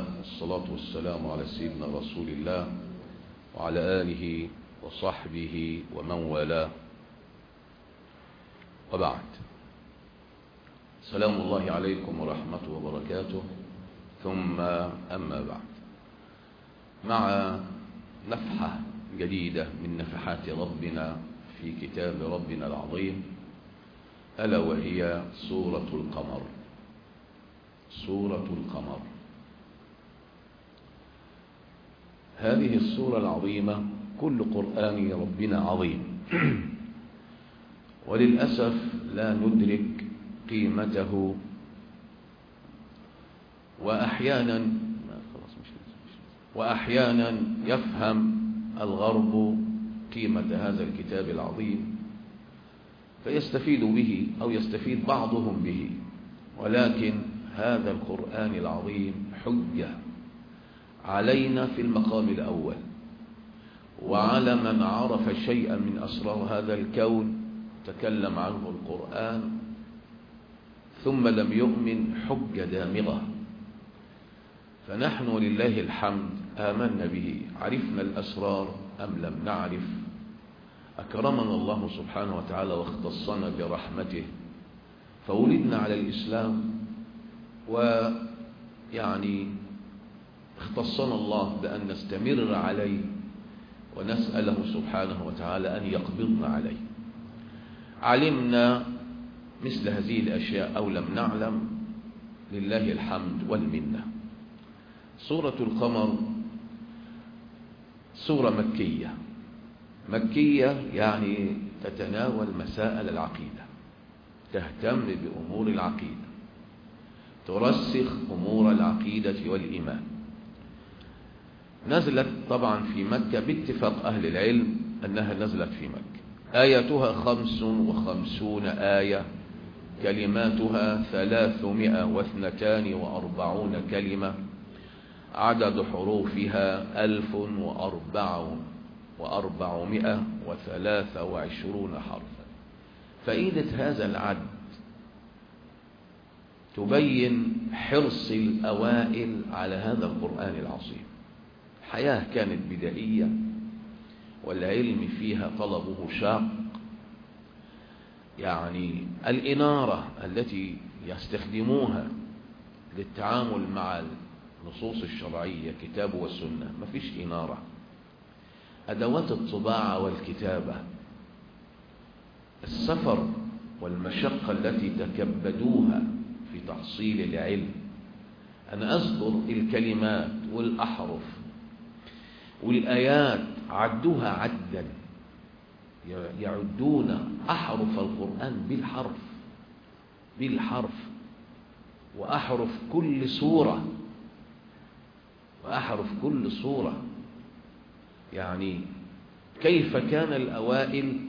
والصلاة والسلام على سيدنا رسول الله وعلى آله وصحبه ومن والاه وبعد سلام الله عليكم ورحمته وبركاته ثم أما بعد مع نفحة جديدة من نفحات ربنا في كتاب ربنا العظيم ألا وهي سورة القمر سورة القمر هذه السورة العظيمة كل قرآن ربنا عظيم وللأسف لا ندرك قيمته وأحيانا وأحيانا يفهم الغرب قيمة هذا الكتاب العظيم فيستفيد به أو يستفيد بعضهم به ولكن هذا القرآن العظيم حجة علينا في المقام الأول وعلى من عرف شيئا من أسرار هذا الكون تكلم عنه القرآن ثم لم يؤمن حجة دامغة فنحن لله الحمد آمنا به عرفنا الأسرار أم لم نعرف أكرمنا الله سبحانه وتعالى واختصنا برحمته فولدنا على الإسلام ويعني اختصنا الله بأن نستمر عليه ونسأله سبحانه وتعالى أن يقبضنا عليه علمنا مثل هذه الأشياء أو لم نعلم لله الحمد والمنة سورة القمر سورة مكية مكية يعني تتناول مسائل العقيدة تهتم بأمور العقيدة ترسخ أمور العقيدة والإيمان نزلت طبعا في مكة باتفاق أهل العلم أنها نزلت في مكة آياتها خمس وخمسون آية كلماتها ثلاثمائة واثنتان وأربعون كلمة عدد حروفها ألف وأربع وأربعمائة وثلاثة وعشرون حرفا فإيدة هذا العد تبين حرص الأوائل على هذا القرآن العظيم حياة كانت بدائية والعلم فيها طلبه شاق يعني الإنارة التي يستخدموها للتعامل مع النصوص الشرعية كتاب والسنة ما فيش إنارة أدوات الطباعة والكتابة السفر والمشقة التي تكبدوها في تحصيل العلم أنا أذكر الكلمات والأحرف والآيات عدوها عدا يعدون أحرف القرآن بالحرف بالحرف وأحرف كل سورة وأحرف كل سورة يعني كيف كان الأوائل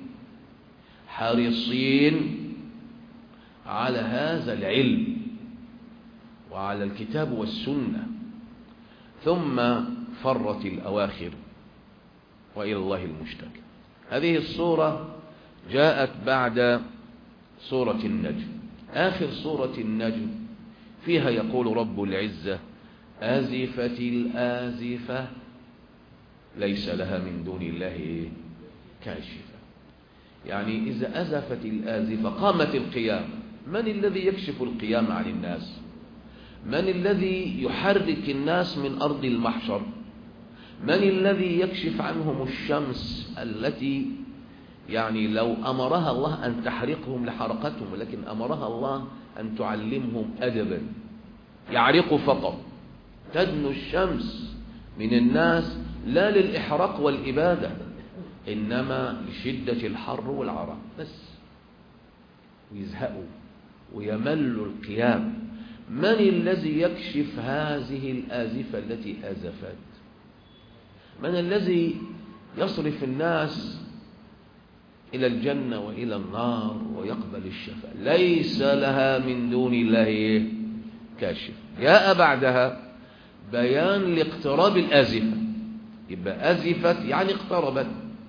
حريصين على هذا العلم وعلى الكتاب والسنة ثم فرت الأواخر وإلى الله المشتكى هذه الصورة جاءت بعد سورة النجم آخر سورة النجم فيها يقول رب العزة آزفة الآزفة ليس لها من دون الله كاشفة يعني إذا أزفت الآزفة قامت القيامة من الذي يكشف القيامة عن الناس من الذي يحرك الناس من أرض المحشر من الذي يكشف عنهم الشمس التي يعني لو أمرها الله أن تحرقهم لحرقتهم لكن أمرها الله أن تعلمهم أدبا يعرقوا فقط تدنو الشمس من الناس لا للإحراق والإبادة إنما لشدة الحر والعرق بس ويزهقوا ويملوا القيام من الذي يكشف هذه الآزفة التي آزفت من الذي يصرف الناس إلى الجنة وإلى النار ويقبل الشفاء ليس لها من دون الله كاشف جاء بعدها بيان لاقتراب الآزفة يبقى أزفت يعني اقتربت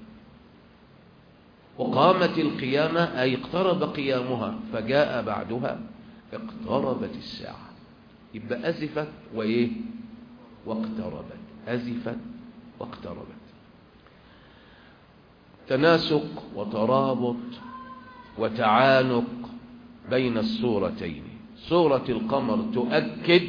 وقامت القيامة أي اقترب قيامها فجاء بعدها اقتربت الساعة يبقى أزفت وإيه واقتربت أزفت واقتربت تناسق وترابط وتعانق بين الصورتين صورة القمر تؤكد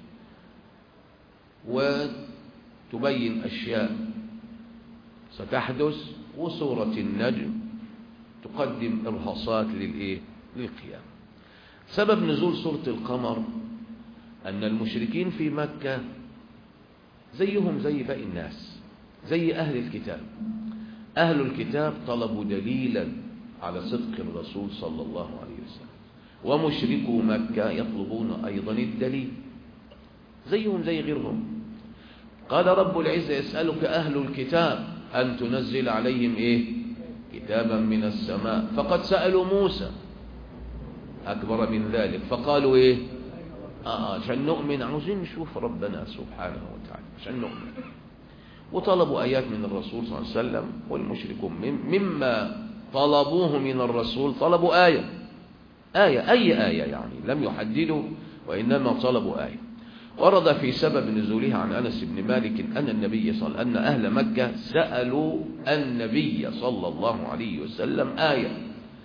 وتبين أشياء ستحدث وصورة النجم تقدم إرهاصات للإيه؟ للقيام سبب نزول سورة القمر أن المشركين في مكة زيهم زي باقي الناس زي أهل الكتاب أهل الكتاب طلبوا دليلا على صدق الرسول صلى الله عليه وسلم ومشركو مكة يطلبون أيضا الدليل زيهم زي غيرهم قال رب العزة يسألك أهل الكتاب أن تنزل عليهم إيه كتابا من السماء فقد سألوا موسى أكبر من ذلك فقالوا إيه آه عشان نؤمن عاوزين نشوف ربنا سبحانه وتعالى عشان نؤمن وطلبوا آيات من الرسول صلى الله عليه وسلم والمشركون مما طلبوه من الرسول طلبوا آية آية أي آية يعني لم يحددوا وإنما طلبوا آية ورد في سبب نزولها عن أنس بن مالك أن النبي صلى أن أهل مكة سألوا النبي صلى الله عليه وسلم آية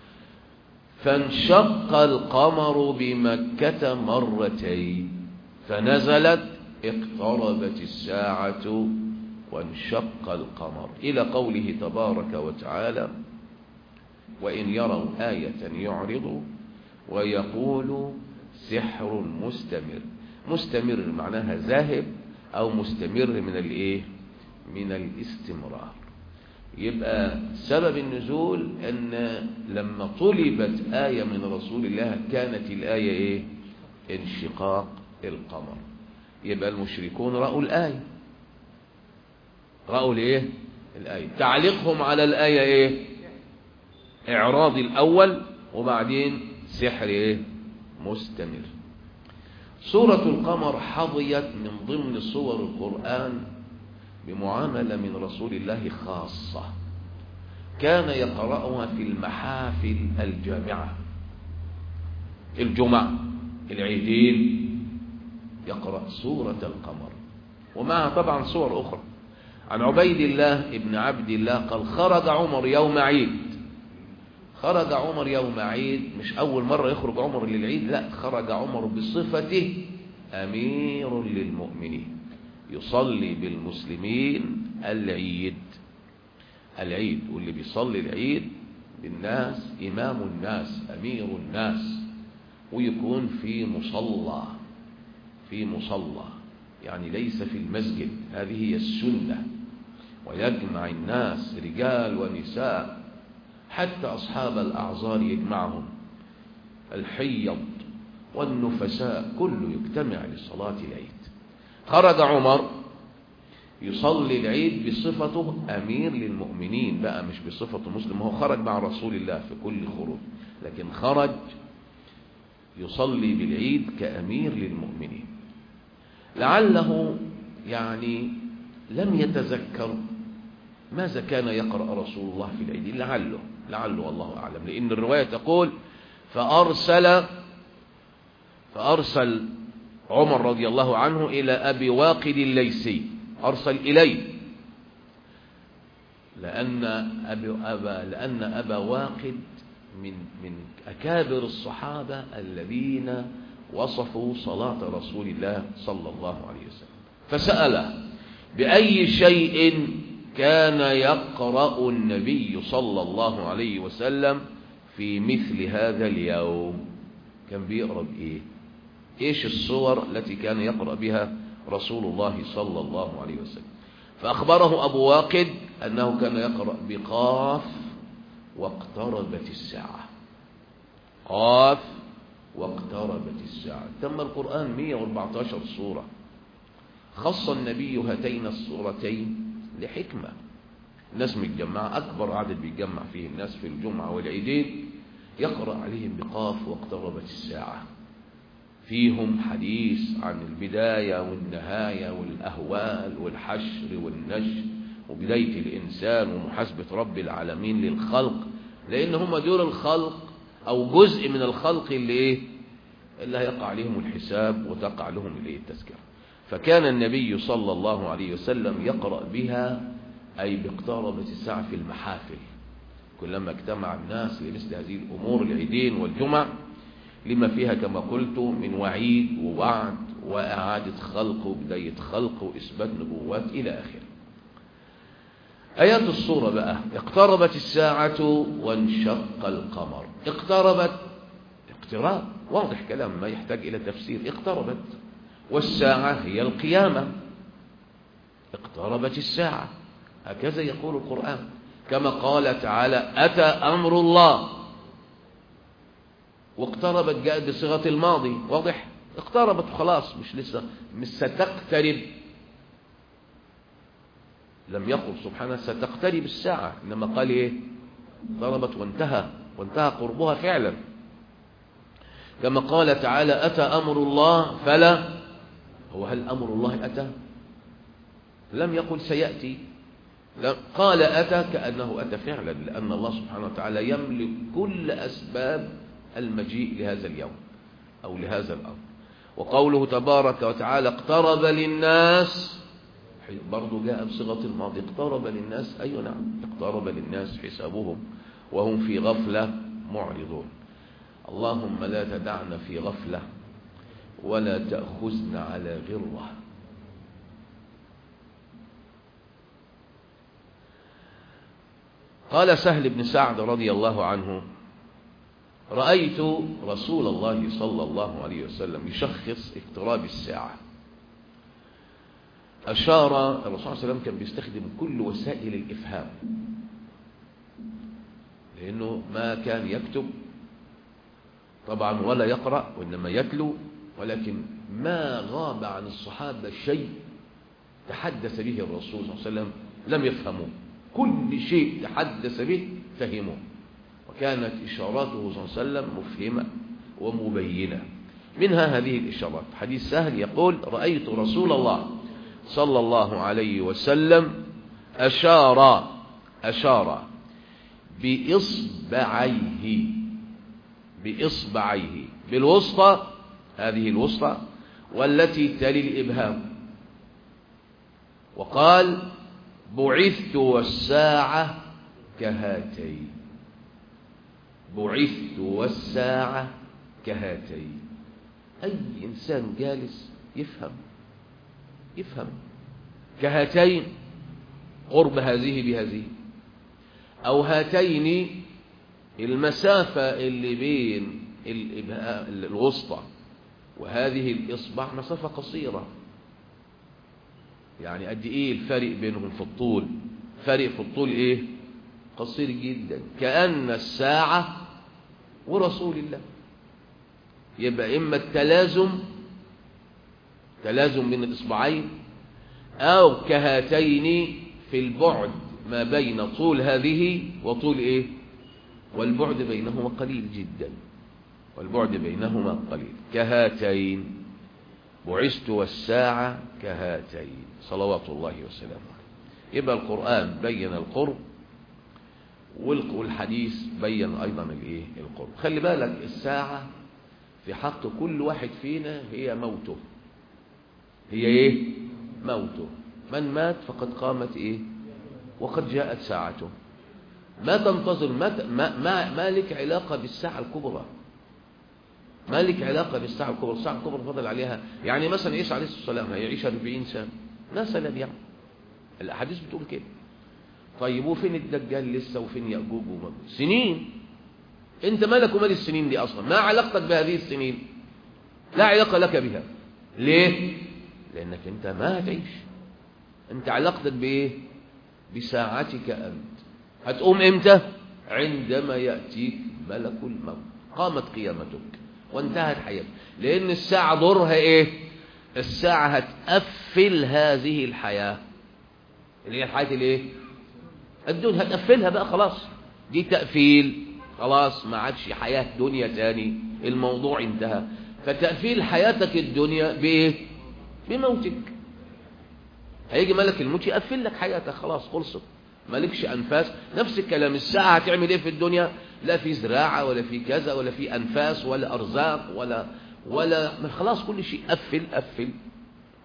فانشق القمر بمكة مرتين فنزلت اقتربت الساعة وانشق القمر إلى قوله تبارك وتعالى وإن يروا آية يعرضوا ويقولوا سحر مستمر مستمر معناها ذاهب أو مستمر من الإيه من الاستمرار يبقى سبب النزول أن لما طلبت آية من رسول الله كانت الآية إيه انشقاق القمر يبقى المشركون رأوا الآية رأوا الإيه الآية تعليقهم على الآية إيه إعراض الأول وبعدين سحر إيه مستمر سورة القمر حظيت من ضمن صور القرآن بمعاملة من رسول الله خاصة كان يقرأها في المحافل الجامعة الجمعة العيدين يقرأ سورة القمر ومعها طبعا صور أخرى عن عبيد الله ابن عبد الله قال خرج عمر يوم عيد خرج عمر يوم عيد مش أول مرة يخرج عمر للعيد لا خرج عمر بصفته أمير للمؤمنين يصلي بالمسلمين العيد العيد واللي بيصلي العيد بالناس إمام الناس أمير الناس ويكون في مصلى في مصلى يعني ليس في المسجد هذه هي السنة ويجمع الناس رجال ونساء حتى أصحاب الأعذار يجمعهم الحيض والنفساء كله يجتمع لصلاة العيد خرج عمر يصلي العيد بصفته أمير للمؤمنين بقى مش بصفته مسلم هو خرج مع رسول الله في كل خروج لكن خرج يصلي بالعيد كأمير للمؤمنين لعله يعني لم يتذكر ماذا كان يقرأ رسول الله في العيد لعله لعله الله أعلم لأن الرواية تقول فأرسل فأرسل عمر رضي الله عنه إلى أبي واقد الليسي أرسل إليه لأن أبي أبا لأن أبا واقد من من أكابر الصحابة الذين وصفوا صلاة رسول الله صلى الله عليه وسلم فسأله بأي شيء كان يقرأ النبي صلى الله عليه وسلم في مثل هذا اليوم كان بيقرأ بإيه إيش الصور التي كان يقرأ بها رسول الله صلى الله عليه وسلم فأخبره أبو واقد أنه كان يقرأ بقاف واقتربت الساعة قاف واقتربت الساعة تم القرآن 114 سورة خص النبي هاتين الصورتين لحكمة الناس متجمعة أكبر عدد بيتجمع فيه الناس في الجمعة والعيدين يقرأ عليهم بقاف واقتربت الساعة فيهم حديث عن البداية والنهاية والأهوال والحشر والنشر وبداية الإنسان ومحاسبة رب العالمين للخلق لأن هم دول الخلق أو جزء من الخلق اللي إيه اللي هيقع عليهم الحساب وتقع لهم إليه التذكرة فكان النبي صلى الله عليه وسلم يقرأ بها أي باقتربت الساعة في المحافل كلما اجتمع الناس لمثل هذه الأمور العيدين والجمع لما فيها كما قلت من وعيد ووعد وإعادة خلق وبداية خلق وإثبات نبوات إلى آخره آيات الصورة بقى اقتربت الساعة وانشق القمر اقتربت اقتراب واضح كلام ما يحتاج إلى تفسير اقتربت والساعة هي القيامة اقتربت الساعة هكذا يقول القرآن كما قال تعالى أتى أمر الله واقتربت جاءت بصيغة الماضي واضح اقتربت خلاص مش لسه مش ستقترب لم يقل سبحانه ستقترب الساعة إنما قال إيه اقتربت وانتهى وانتهى قربها فعلا كما قال تعالى أتى أمر الله فلا هو هل أمر الله أتى لم يقل سيأتي قال أتى كأنه أتى فعلا لأن الله سبحانه وتعالى يملك كل أسباب المجيء لهذا اليوم أو لهذا الأمر وقوله تبارك وتعالى اقترب للناس برضو جاء بصيغة الماضي اقترب للناس أي أيوة نعم اقترب للناس حسابهم وهم في غفلة معرضون اللهم لا تدعنا في غفلة ولا تأخذنا على غرة قال سهل بن سعد رضي الله عنه رأيت رسول الله صلى الله عليه وسلم يشخص اقتراب الساعة أشار الرسول صلى الله عليه وسلم كان بيستخدم كل وسائل الإفهام لأنه ما كان يكتب طبعا ولا يقرأ وإنما يتلو ولكن ما غاب عن الصحابة شيء تحدث به الرسول صلى الله عليه وسلم لم يفهموه كل شيء تحدث به فهموه وكانت إشاراته صلى الله عليه وسلم مفهمة ومبينة منها هذه الإشارات حديث سهل يقول رأيت رسول الله صلى الله عليه وسلم أشار أشار بإصبعيه بإصبعيه بالوسطى هذه الوسطى والتي تلي الإبهام وقال بعثت والساعة كهاتين بعثت والساعة كهاتين أي إنسان جالس يفهم يفهم كهاتين قرب هذه بهذه أو هاتين المسافة اللي بين الوسطى وهذه الإصبع مسافة قصيرة يعني قد إيه الفرق بينهم في الطول فرق في الطول إيه قصير جدا كأن الساعة ورسول الله يبقى إما التلازم تلازم بين الإصبعين أو كهاتين في البعد ما بين طول هذه وطول إيه والبعد بينهما قليل جدا والبعد بينهما قليل كهاتين بعثت والساعة كهاتين صلوات الله وسلامه يبقى القرآن بين القرب والحديث بين أيضا الايه القرب خلي بالك الساعة في حق كل واحد فينا هي موته هي ايه موته من مات فقد قامت ايه وقد جاءت ساعته ما تنتظر ما, ما, ما, ما لك علاقة بالساعة الكبرى ما لك علاقة بالساعة الكبرى الساعة الكبرى فضل عليها يعني مثلا عيسى عليه الصلاة والسلام هيعيش 40 سنة مثلا يعني الأحاديث بتقول كده طيب وفين الدجال لسه وفين يأجوج ومأجوج سنين انت مالك ومال السنين دي اصلا ما علاقتك بهذه السنين لا علاقة لك بها ليه لانك انت ما هتعيش انت علاقتك بايه بساعتك انت هتقوم امتى عندما يأتيك ملك الموت قامت قيامتك وانتهت حياتك لان الساعة دورها ايه الساعة هتقفل هذه الحياة اللي هي الحياة الايه الدنيا هتقفلها بقى خلاص دي تقفيل خلاص ما عادش حياة دنيا تاني الموضوع انتهى فتقفيل حياتك الدنيا بايه بموتك هيجي ملك الموت يقفل لك حياتك خلاص خلصت مالكش انفاس نفس الكلام الساعة هتعمل ايه في الدنيا لا في زراعة ولا في كذا ولا في انفاس ولا ارزاق ولا ولا خلاص كل شيء قفل قفل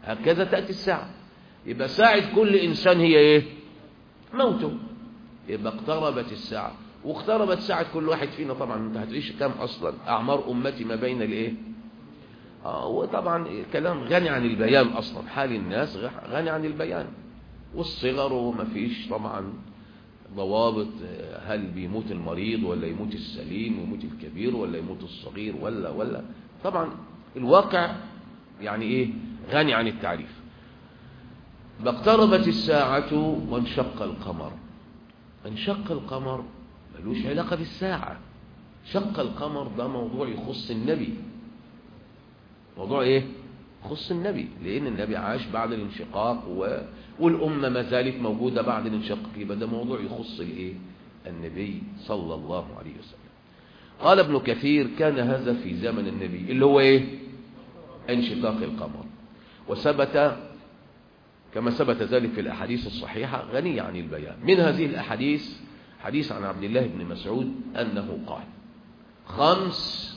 هكذا تأتي الساعة يبقى ساعة كل إنسان هي إيه موته يبقى اقتربت الساعة واقتربت ساعة كل واحد فينا طبعا انت هتعيش كام أصلا أعمار أمتي ما بين الإيه آه وطبعا كلام غني عن البيان أصلا حال الناس غني عن البيان والصغر وما فيش طبعا ضوابط هل بيموت المريض ولا يموت السليم ويموت الكبير ولا يموت الصغير ولا ولا طبعا الواقع يعني ايه غني عن التعريف باقتربت الساعة وانشق القمر انشق القمر ملوش علاقة بالساعة شق القمر ده موضوع يخص النبي موضوع ايه يخص النبي لان النبي عاش بعد الانشقاق و... والامه ما زالت موجوده بعد الانشقاق يبقى ده موضوع يخص الايه النبي صلى الله عليه وسلم قال ابن كثير كان هذا في زمن النبي اللي هو ايه انشقاق القمر وثبت كما ثبت ذلك في الاحاديث الصحيحه غنيه عن البيان من هذه الاحاديث حديث عن عبد الله بن مسعود انه قال خمس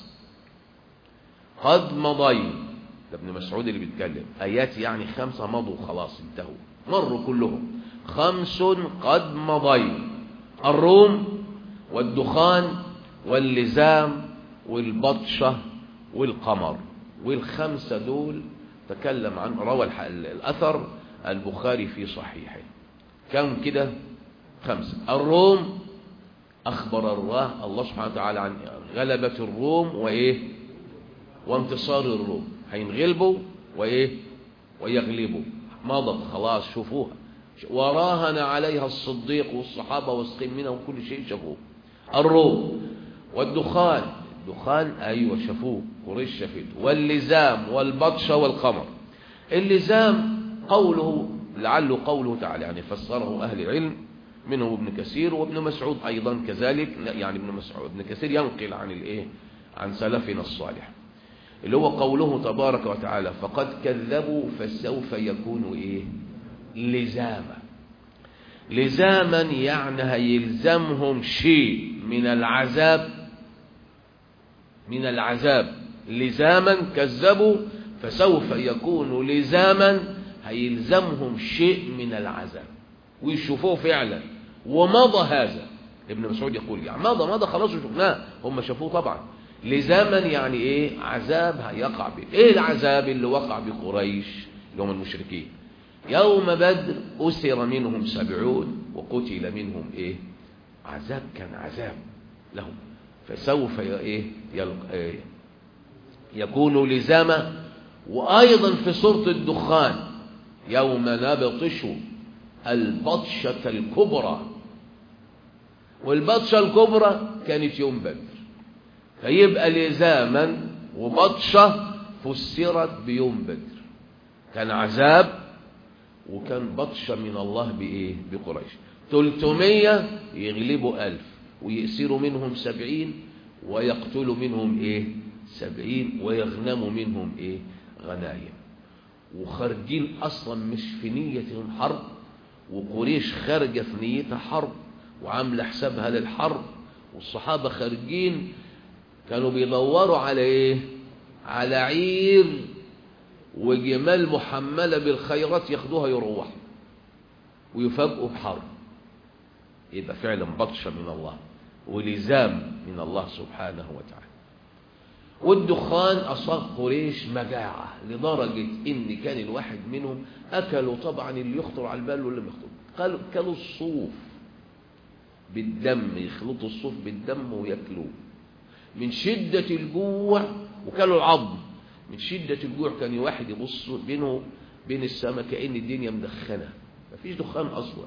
قد مضين ده ابن مسعود اللي بيتكلم ايات يعني خمسه مضوا خلاص انتهوا مروا كلهم خمس قد مضين الروم والدخان واللزام والبطشه والقمر والخمسه دول تكلم عن روى الاثر البخاري في صحيحه كم كده خمسه الروم اخبر الله الله سبحانه وتعالى عن غلبه الروم وايه وانتصار الروم هينغلبوا وايه ويغلبوا مضت خلاص شوفوها وراهن عليها الصديق والصحابة والسقيم منهم كل شيء شافوه الروم والدخان الدخان أيوة شافوه قريش شافته واللزام والبطشة والقمر اللزام قوله لعله قوله تعالى يعني فسره أهل العلم منهم ابن كثير وابن مسعود أيضا كذلك يعني ابن مسعود ابن كثير ينقل عن الايه عن سلفنا الصالح اللي هو قوله تبارك وتعالى فقد كذبوا فسوف يكون ايه لزاما لزاما يعني هيلزمهم شيء من العذاب من العذاب لزاما كذبوا فسوف يكون لزاما هيلزمهم شيء من العذاب ويشوفوه فعلا ومضى هذا ابن مسعود يقول يعني مضى مضى خلاص شفناه هم شافوه طبعا لزمن يعني ايه عذاب هيقع به ايه العذاب اللي وقع بقريش اللي هم المشركين يوم بدر أسر منهم سبعون وقتل منهم ايه عذاب كان عذاب لهم فسوف ايه إيه يكون لزاما وأيضا في سورة الدخان يوم نبطش البطشة الكبرى والبطشة الكبرى كانت يوم بدر فيبقى لزاما وبطشة فسرت بيوم بدر كان عذاب وكان بطشة من الله بإيه بقريش تلتمية يغلبوا ألف ويأسروا منهم سبعين ويقتلوا منهم إيه سبعين ويغنموا منهم إيه غنايم وخارجين أصلا مش في نية حرب وقريش خارجة في نيتها حرب وعاملة حسابها للحرب والصحابة خارجين كانوا بيدوروا على ايه على عير وجمال محملة بالخيرات ياخدوها يروحوا ويفاجئوا بحرب يبقى فعلا بطشة من الله ولزام من الله سبحانه وتعالى والدخان أصاب قريش مجاعة لدرجة إن كان الواحد منهم أكلوا طبعا اللي يخطر على البال واللي ما يخطر قالوا كلوا الصوف بالدم يخلطوا الصوف بالدم وياكلوه من شدة الجوع وكلوا العظم من شدة الجوع كان واحد يبص بينه بين السماء كأن الدنيا مدخنة مفيش دخان أصلا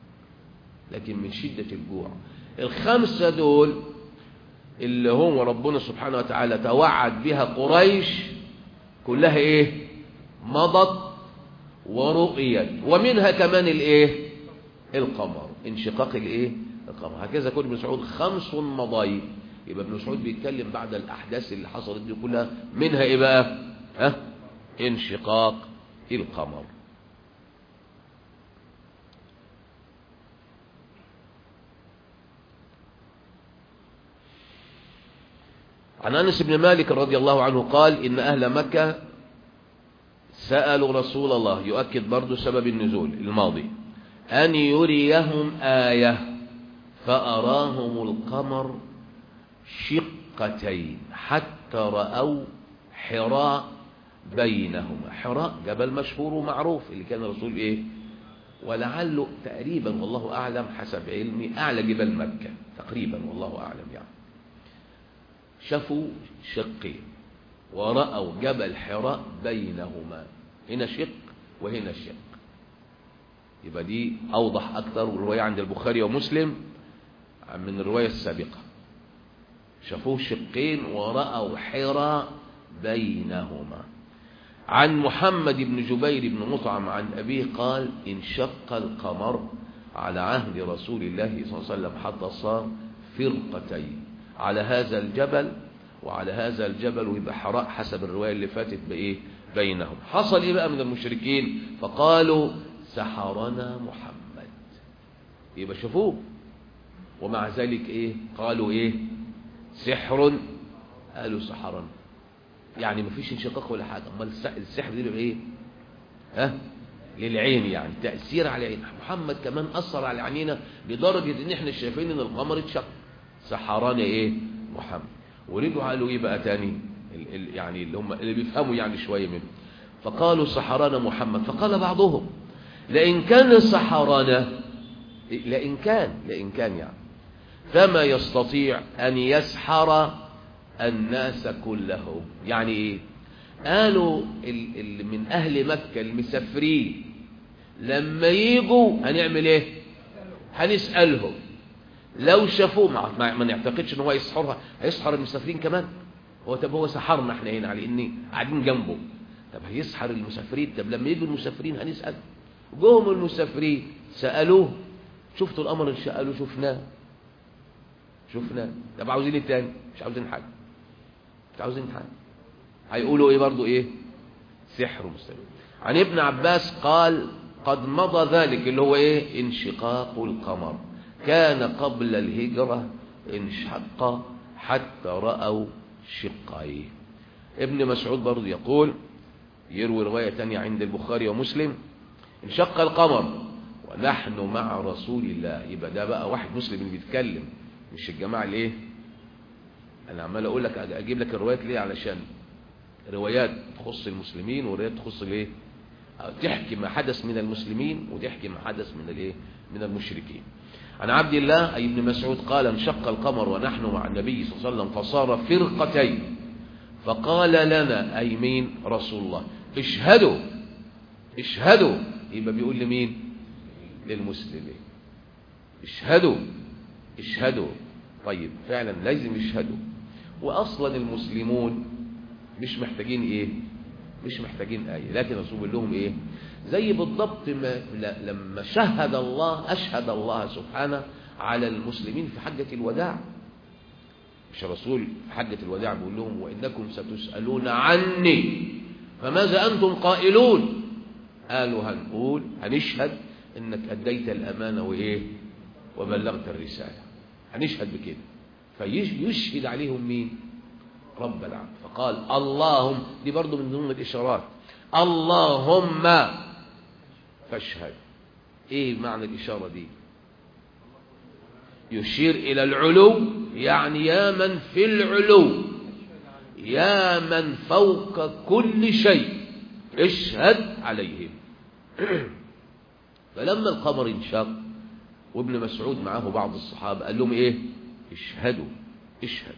لكن من شدة الجوع الخمسة دول اللي هو ربنا سبحانه وتعالى توعد بها قريش كلها ايه مضت ورؤيت ومنها كمان الايه القمر انشقاق الايه القمر هكذا كل ابن مسعود خمس مضايق يبقى ابن مسعود بيتكلم بعد الاحداث اللي حصلت دي كلها منها ايه بقى ها انشقاق القمر عن انس بن مالك رضي الله عنه قال ان اهل مكه سألوا رسول الله يؤكد برضو سبب النزول الماضي أن يريهم آية فأراهم القمر شقتين حتى رأوا حراء بينهما حراء جبل مشهور ومعروف اللي كان الرسول ايه ولعله تقريبا والله أعلم حسب علمي أعلى جبال مكة تقريبا والله أعلم يعني شافوا شقين ورأوا جبل حراء بينهما هنا شق وهنا شق يبقى دي أوضح أكثر والرواية عند البخاري ومسلم من الرواية السابقة شافوه شقين ورأوا حراء بينهما عن محمد بن جبير بن مطعم عن أبيه قال انشق القمر على عهد رسول الله صلى الله عليه وسلم حتى صار فرقتين على هذا الجبل وعلى هذا الجبل ويبقى حراء حسب الرواية اللي فاتت بإيه بينهم حصل إيه بقى من المشركين فقالوا سحرنا محمد يبقى شوفوه ومع ذلك إيه قالوا إيه سحر قالوا سحرنا يعني مفيش انشقاق ولا حاجة امال السحر دي ايه ها للعين يعني تأثير على العين محمد كمان أثر على عينينا لدرجة ان احنا شايفين ان القمر اتشق سحراني ايه محمد ورجعوا قالوا ايه بقى تاني ال ال يعني اللي هم اللي بيفهموا يعني شوية منه فقالوا سحرنا محمد فقال بعضهم لئن كان سحرنا لئن كان لئن كان يعني فما يستطيع أن يسحر الناس كلهم يعني ايه قالوا ال ال من اهل مكة المسافرين لما يجوا هنعمل ايه هنسألهم لو شافوه ما, ما, ما نعتقدش ان هو يسحرها هيسحر المسافرين كمان هو طب هو سحرنا احنا هنا على اني قاعدين جنبه طب هيسحر المسافرين طب لما يجوا المسافرين هنسأل جوهم المسافرين سألوه شفتوا الامر اللي سألوه شفناه شفناه طب عاوزين ايه تاني مش عاوزين حاجه مش عاوزين حاجه هيقولوا ايه برضو ايه سحر مستمر عن ابن عباس قال قد مضى ذلك اللي هو ايه انشقاق القمر كان قبل الهجرة انشق حتى رأوا شقيه ابن مسعود برضو يقول يروي رواية تانية عند البخاري ومسلم انشق القمر ونحن مع رسول الله يبقى ده بقى واحد مسلم اللي بيتكلم مش الجماعة اللي ايه انا عمال اقول لك اجيب لك الروايات ليه علشان روايات تخص المسلمين وروايات تخص الايه تحكي ما حدث من المسلمين وتحكي ما حدث من الايه من المشركين عن عبد الله اي ابن مسعود قال انشق القمر ونحن مع النبي صلى الله عليه وسلم فصار فرقتين فقال لنا اي مين رسول الله اشهدوا اشهدوا يبقى بيقول لمين للمسلمين اشهدوا اشهدوا طيب فعلا لازم يشهدوا واصلا المسلمون مش محتاجين ايه مش محتاجين آية لكن الرسول بيقول لهم ايه زي بالضبط ما لما شهد الله اشهد الله سبحانه على المسلمين في حجة الوداع مش الرسول في حجة الوداع بيقول لهم وانكم ستسألون عني فماذا انتم قائلون قالوا هنقول هنشهد انك اديت الامانة وايه وبلغت الرسالة هنشهد بكده فيشهد عليهم مين رب العالمين فقال اللهم دي برضو من ضمن الإشارات اللهم فاشهد ايه معنى الإشارة دي يشير إلى العلو يعني يا من في العلو يا من فوق كل شيء اشهد عليهم فلما القمر انشق وابن مسعود معه بعض الصحابة قال لهم ايه اشهدوا اشهد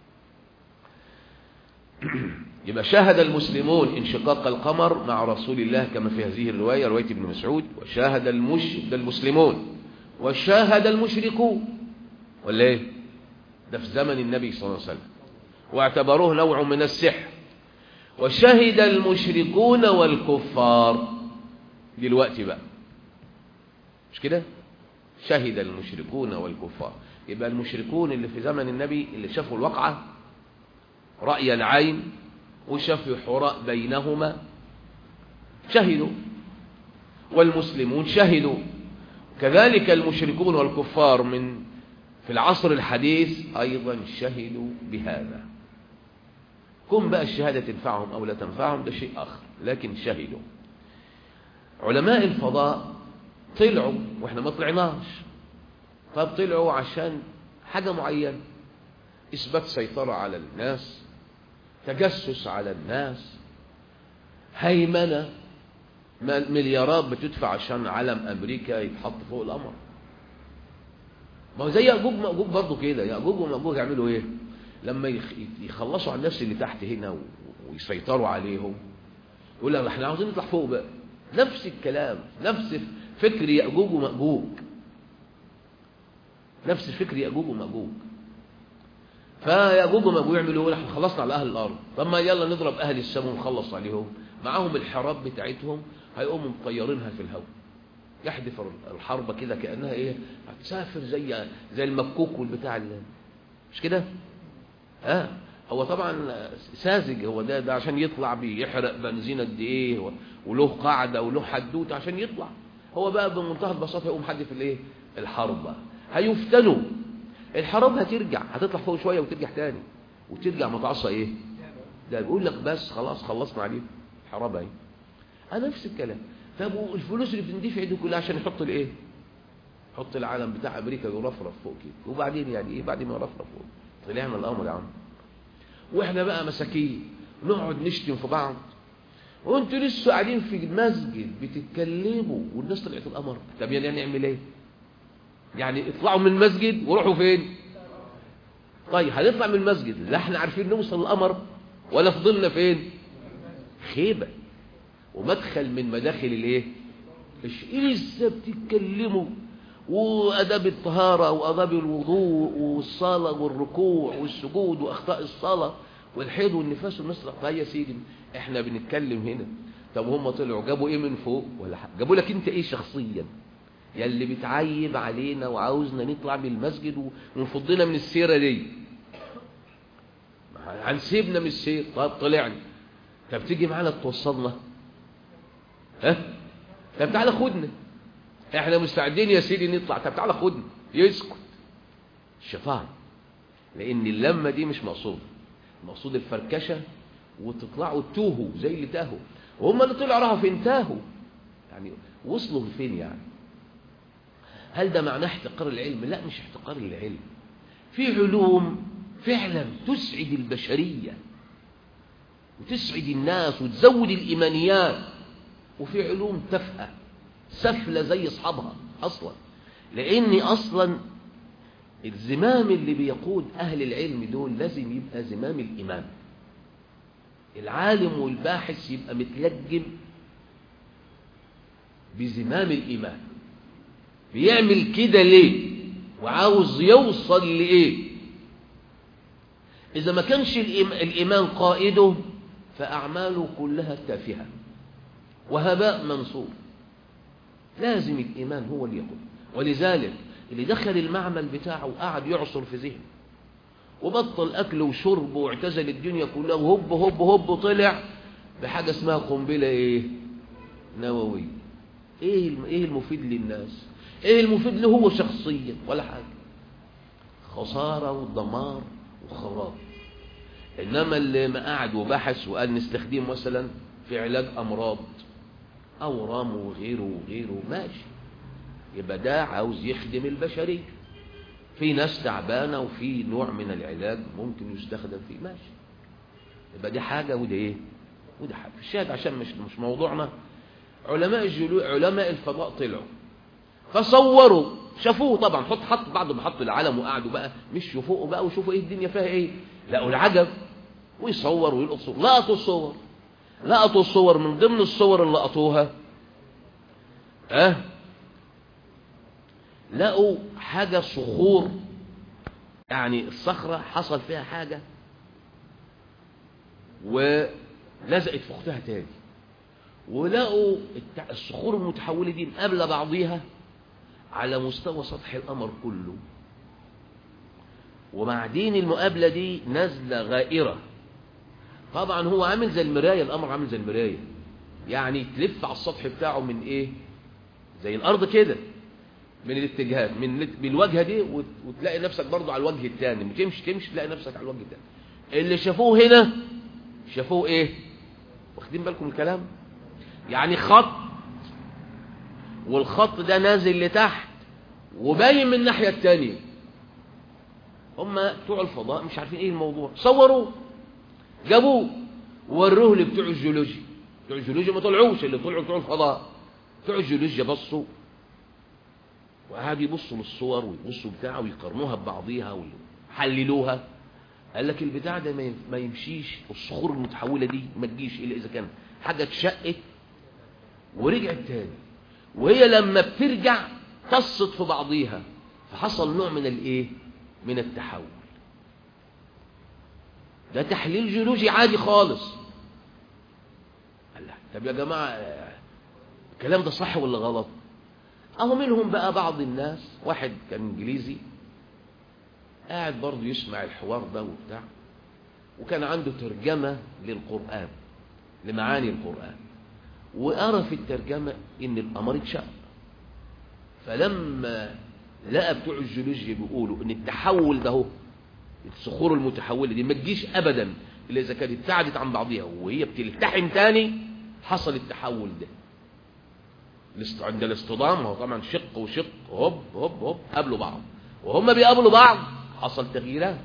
يبقى شاهد المسلمون انشقاق القمر مع رسول الله كما في هذه الرواية رواية ابن مسعود وشاهد المش المسلمون وشاهد المشركون ولا ايه ده في زمن النبي صلى الله عليه وسلم واعتبروه نوع من السحر وشهد المشركون والكفار دلوقتي بقى مش كده شهد المشركون والكفار يبقى المشركون اللي في زمن النبي اللي شافوا الواقعة رأي العين وشافوا حراء بينهما شهدوا والمسلمون شهدوا كذلك المشركون والكفار من في العصر الحديث أيضا شهدوا بهذا كن بقى الشهادة تنفعهم أو لا تنفعهم ده شيء آخر لكن شهدوا علماء الفضاء طلعوا واحنا ما طلعناش طب طلعوا عشان حاجة معينة اثبات سيطرة على الناس تجسس على الناس هيمنة مليارات بتدفع عشان علم امريكا يتحط فوق القمر ما هو زي ياجوج ماجوج برضه كده ياجوج وماجوج يعملوا ايه لما يخلصوا على الناس اللي تحت هنا ويسيطروا عليهم يقول لك احنا عاوزين نطلع فوق بقى نفس الكلام نفس فكر ياجوج وماجوج نفس فكر ياجوج وماجوج فياجوج وماجوج يعملوا ايه احنا خلصنا على اهل الارض طب ما يلا نضرب اهل السماء ونخلص عليهم معاهم الحراب بتاعتهم هيقوموا مطيرينها في الهواء يحدث الحرب كده كانها ايه هتسافر زي زي المكوك والبتاع اللي مش كده اه هو طبعا ساذج هو ده ده عشان يطلع بيحرق بنزين قد ايه وله قاعده وله حدوته عشان يطلع هو بقى بمنتهى البساطه يقوم حد في الايه الحرب هيفتنوا الحرب هترجع هتطلع فوق شويه وترجع تاني وترجع متعصى ايه ده بيقول لك بس خلاص خلصنا عليه حرب اهي انا نفس الكلام طب والفلوس اللي بتندفع دي كلها عشان يحط الايه يحط العلم بتاع امريكا يرفرف فوق كده وبعدين يعني ايه بعد ما يرفرف فوق طلعنا الامر يا عم واحنا بقى مساكين نقعد نشتم في بعض وانتوا لسه قاعدين في المسجد بتتكلموا والناس طلعت القمر طب يعني نعمل ايه يعني اطلعوا من المسجد وروحوا فين طيب هنطلع من المسجد لا احنا عارفين نوصل القمر ولا فضلنا فين خيبه ومدخل من مداخل الايه ايه لسه بتتكلموا واداب الطهاره واداب الوضوء والصلاه والركوع والسجود واخطاء الصلاه والحيض والنفاس والنسل طيب يا سيدي احنا بنتكلم هنا طب هم طلعوا جابوا ايه من فوق ولا حاجه جابوا لك انت ايه شخصيا يا اللي بتعيب علينا وعاوزنا نطلع من المسجد ونفضنا من السيره دي هنسيبنا من السير طب طلعنا طب تيجي معانا توصلنا ها طب تعالى خدنا احنا مستعدين يا سيدي نطلع طب تعالى خدنا يسكت الشيطان لان اللمه دي مش مقصوده المقصود الفركشه وتطلعوا تتوهوا زي اللي تاهوا وهم اللي طلعوا راحوا فين تاهوا يعني وصلوا لفين يعني هل ده معناه احتقار العلم لا مش احتقار العلم في علوم فعلا تسعد البشريه وتسعد الناس وتزود الايمانيات وفي علوم تافهه سفله زي اصحابها اصلا لان اصلا الزمام اللي بيقود اهل العلم دول لازم يبقى زمام الايمان العالم والباحث يبقى متلجم بزمام الايمان بيعمل كده ليه وعاوز يوصل لايه اذا ما كانش الايمان قائده فاعماله كلها تافهه وهباء منصور لازم الإيمان هو اللي يقول ولذلك اللي دخل المعمل بتاعه وقعد يعصر في ذهنه وبطل أكل وشرب واعتزل الدنيا كلها وهب هب هب طلع بحاجة اسمها قنبلة إيه نووية إيه إيه المفيد للناس إيه المفيد له هو شخصيا ولا حاجة خسارة ودمار وخراب إنما اللي ما قعد وبحث وقال نستخدمه مثلا في علاج أمراض أورام وغيره وغيره ماشي يبقى ده عاوز يخدم البشرية في ناس تعبانة وفي نوع من العلاج ممكن يستخدم فيه ماشي يبقى دي حاجة وده ايه وده حاجة الشاهد عشان مش مش موضوعنا علماء الجلو علماء الفضاء طلعوا فصوروا شافوه طبعا حط حط بعد ما حطوا العلم وقعدوا بقى مشوا فوق بقى وشوفوا ايه الدنيا فيها ايه لقوا العجب ويصور ويلقط صور لقطوا الصور لقطوا الصور من ضمن الصور اللي لقطوها اه لقوا حاجة صخور يعني الصخرة حصل فيها حاجة ولزقت في اختها تاني ولقوا الصخور المتحولة دي مقابلة بعضيها على مستوى سطح القمر كله وبعدين المقابلة دي نازلة غائرة طبعا هو عامل زي المراية القمر عامل زي المراية يعني تلف على السطح بتاعه من ايه زي الارض كده من الاتجاهات من من الواجهه دي وتلاقي نفسك برضو على الوجه الثاني تمشي تمشي تلاقي نفسك على الوجه الثاني اللي شافوه هنا شافوه ايه واخدين بالكم الكلام يعني خط والخط ده نازل لتحت وباين من الناحية التانية هم بتوع الفضاء مش عارفين ايه الموضوع صوروه جابوه وروه لبتوع الجيولوجيا بتوع الجيولوجيا ما طلعوش اللي طلعوا بتوع الفضاء بتوع الجيولوجيا بصوا وقعدوا يبصوا للصور ويبصوا بتاعه ويقارنوها ببعضيها ويحللوها قال لك البتاع ده ما يمشيش الصخور المتحولة دي ما تجيش إلا إذا كان حاجة اتشقت ورجعت تاني وهي لما بترجع تصت في بعضيها فحصل نوع من الايه من التحول ده تحليل جيولوجي عادي خالص الله طب يا جماعة الكلام ده صح ولا غلط اهو منهم بقى بعض الناس واحد كان انجليزي قاعد برضه يسمع الحوار ده وبتاع وكان عنده ترجمة للقرآن لمعاني القرآن وقرا في الترجمة ان القمر اتشق فلما لقى بتوع الجيولوجيا بيقولوا ان التحول ده هو الصخور المتحولة دي ما تجيش ابدا الا اذا كانت ابتعدت عن بعضها وهي بتلتحم تاني حصل التحول ده عند الاصطدام هو طبعا شق وشق هوب هوب هوب قابلوا بعض وهم بيقابلوا بعض حصل تغييرات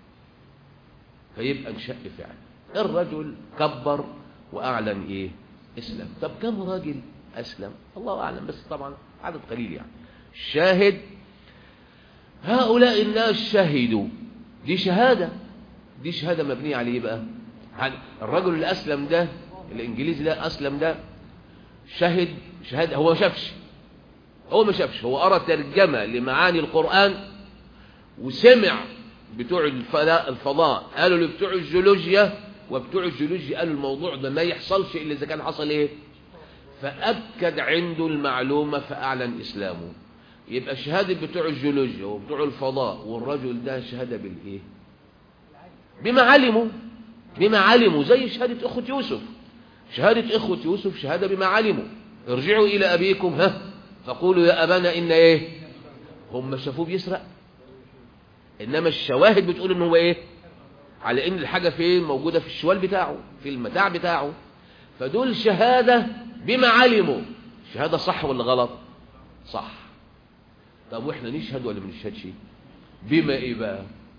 فيبقى انشق فعلا الرجل كبر واعلن ايه اسلم طب كم راجل اسلم الله اعلم بس طبعا عدد قليل يعني الشاهد هؤلاء الناس شهدوا دي شهادة دي شهادة مبنية على ايه بقى الرجل اللي اسلم ده الانجليزي ده اسلم ده شهد شهادة هو ما شافش هو ما شافش هو قرأ ترجمة لمعاني القرآن وسمع بتوع الفضاء, الفضاء قالوا لبتوع الجيولوجيا وبتوع الجيولوجيا قالوا الموضوع ده ما يحصلش إلا إذا كان حصل إيه فأكد عنده المعلومة فأعلن إسلامه يبقى شهادة بتوع الجيولوجيا وبتوع الفضاء والرجل ده شهادة بالإيه بما علموا بما علموا زي شهادة أخوة يوسف شهادة إخوة يوسف شهادة بما علموا ارجعوا إلى أبيكم ها فقولوا يا أبانا إن إيه هم شافوه بيسرق إنما الشواهد بتقول إن هو إيه على إن الحاجة فين موجودة في الشوال بتاعه في المتاع بتاعه فدول شهادة بما علموا شهادة صح ولا غلط صح طب وإحنا نشهد ولا ما نشهدش بما إيه بقى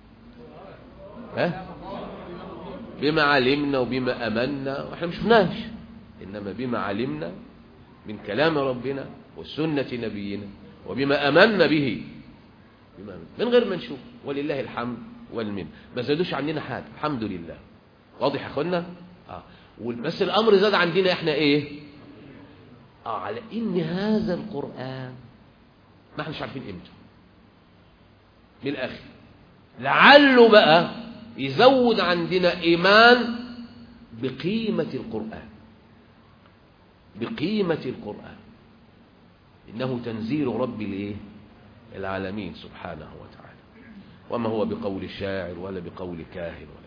ها بما علمنا وبما أمنا وإحنا مش شفناش إنما بما علمنا من كلام ربنا وسنة نبينا وبما أمنا به بما من غير ما نشوف ولله الحمد والمن ما زادوش عننا حاجة الحمد لله واضح يا اخوانا آه. بس الأمر زاد عندنا احنا ايه آه على ان هذا القرآن ما احنا مش عارفين قيمته من الآخر لعله بقى يزود عندنا إيمان بقيمة القرآن بقيمة القرآن إنه تنزيل رب الايه العالمين سبحانه وتعالى وما هو بقول شاعر ولا بقول كاهن ولا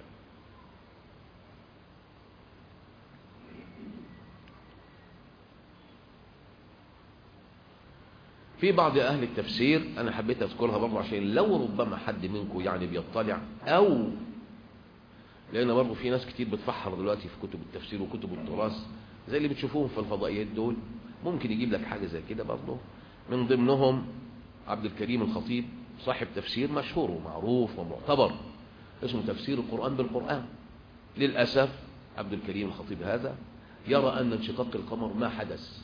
في بعض أهل التفسير أنا حبيت أذكرها برضه عشان لو ربما حد منكم يعني بيطلع أو لأن برضه في ناس كتير بتفحر دلوقتي في كتب التفسير وكتب التراث زي اللي بتشوفوهم في الفضائيات دول ممكن يجيب لك حاجة زي كده برضه من ضمنهم عبد الكريم الخطيب صاحب تفسير مشهور ومعروف ومعتبر اسمه تفسير القرآن بالقرآن للأسف عبد الكريم الخطيب هذا يرى أن انشقاق القمر ما حدث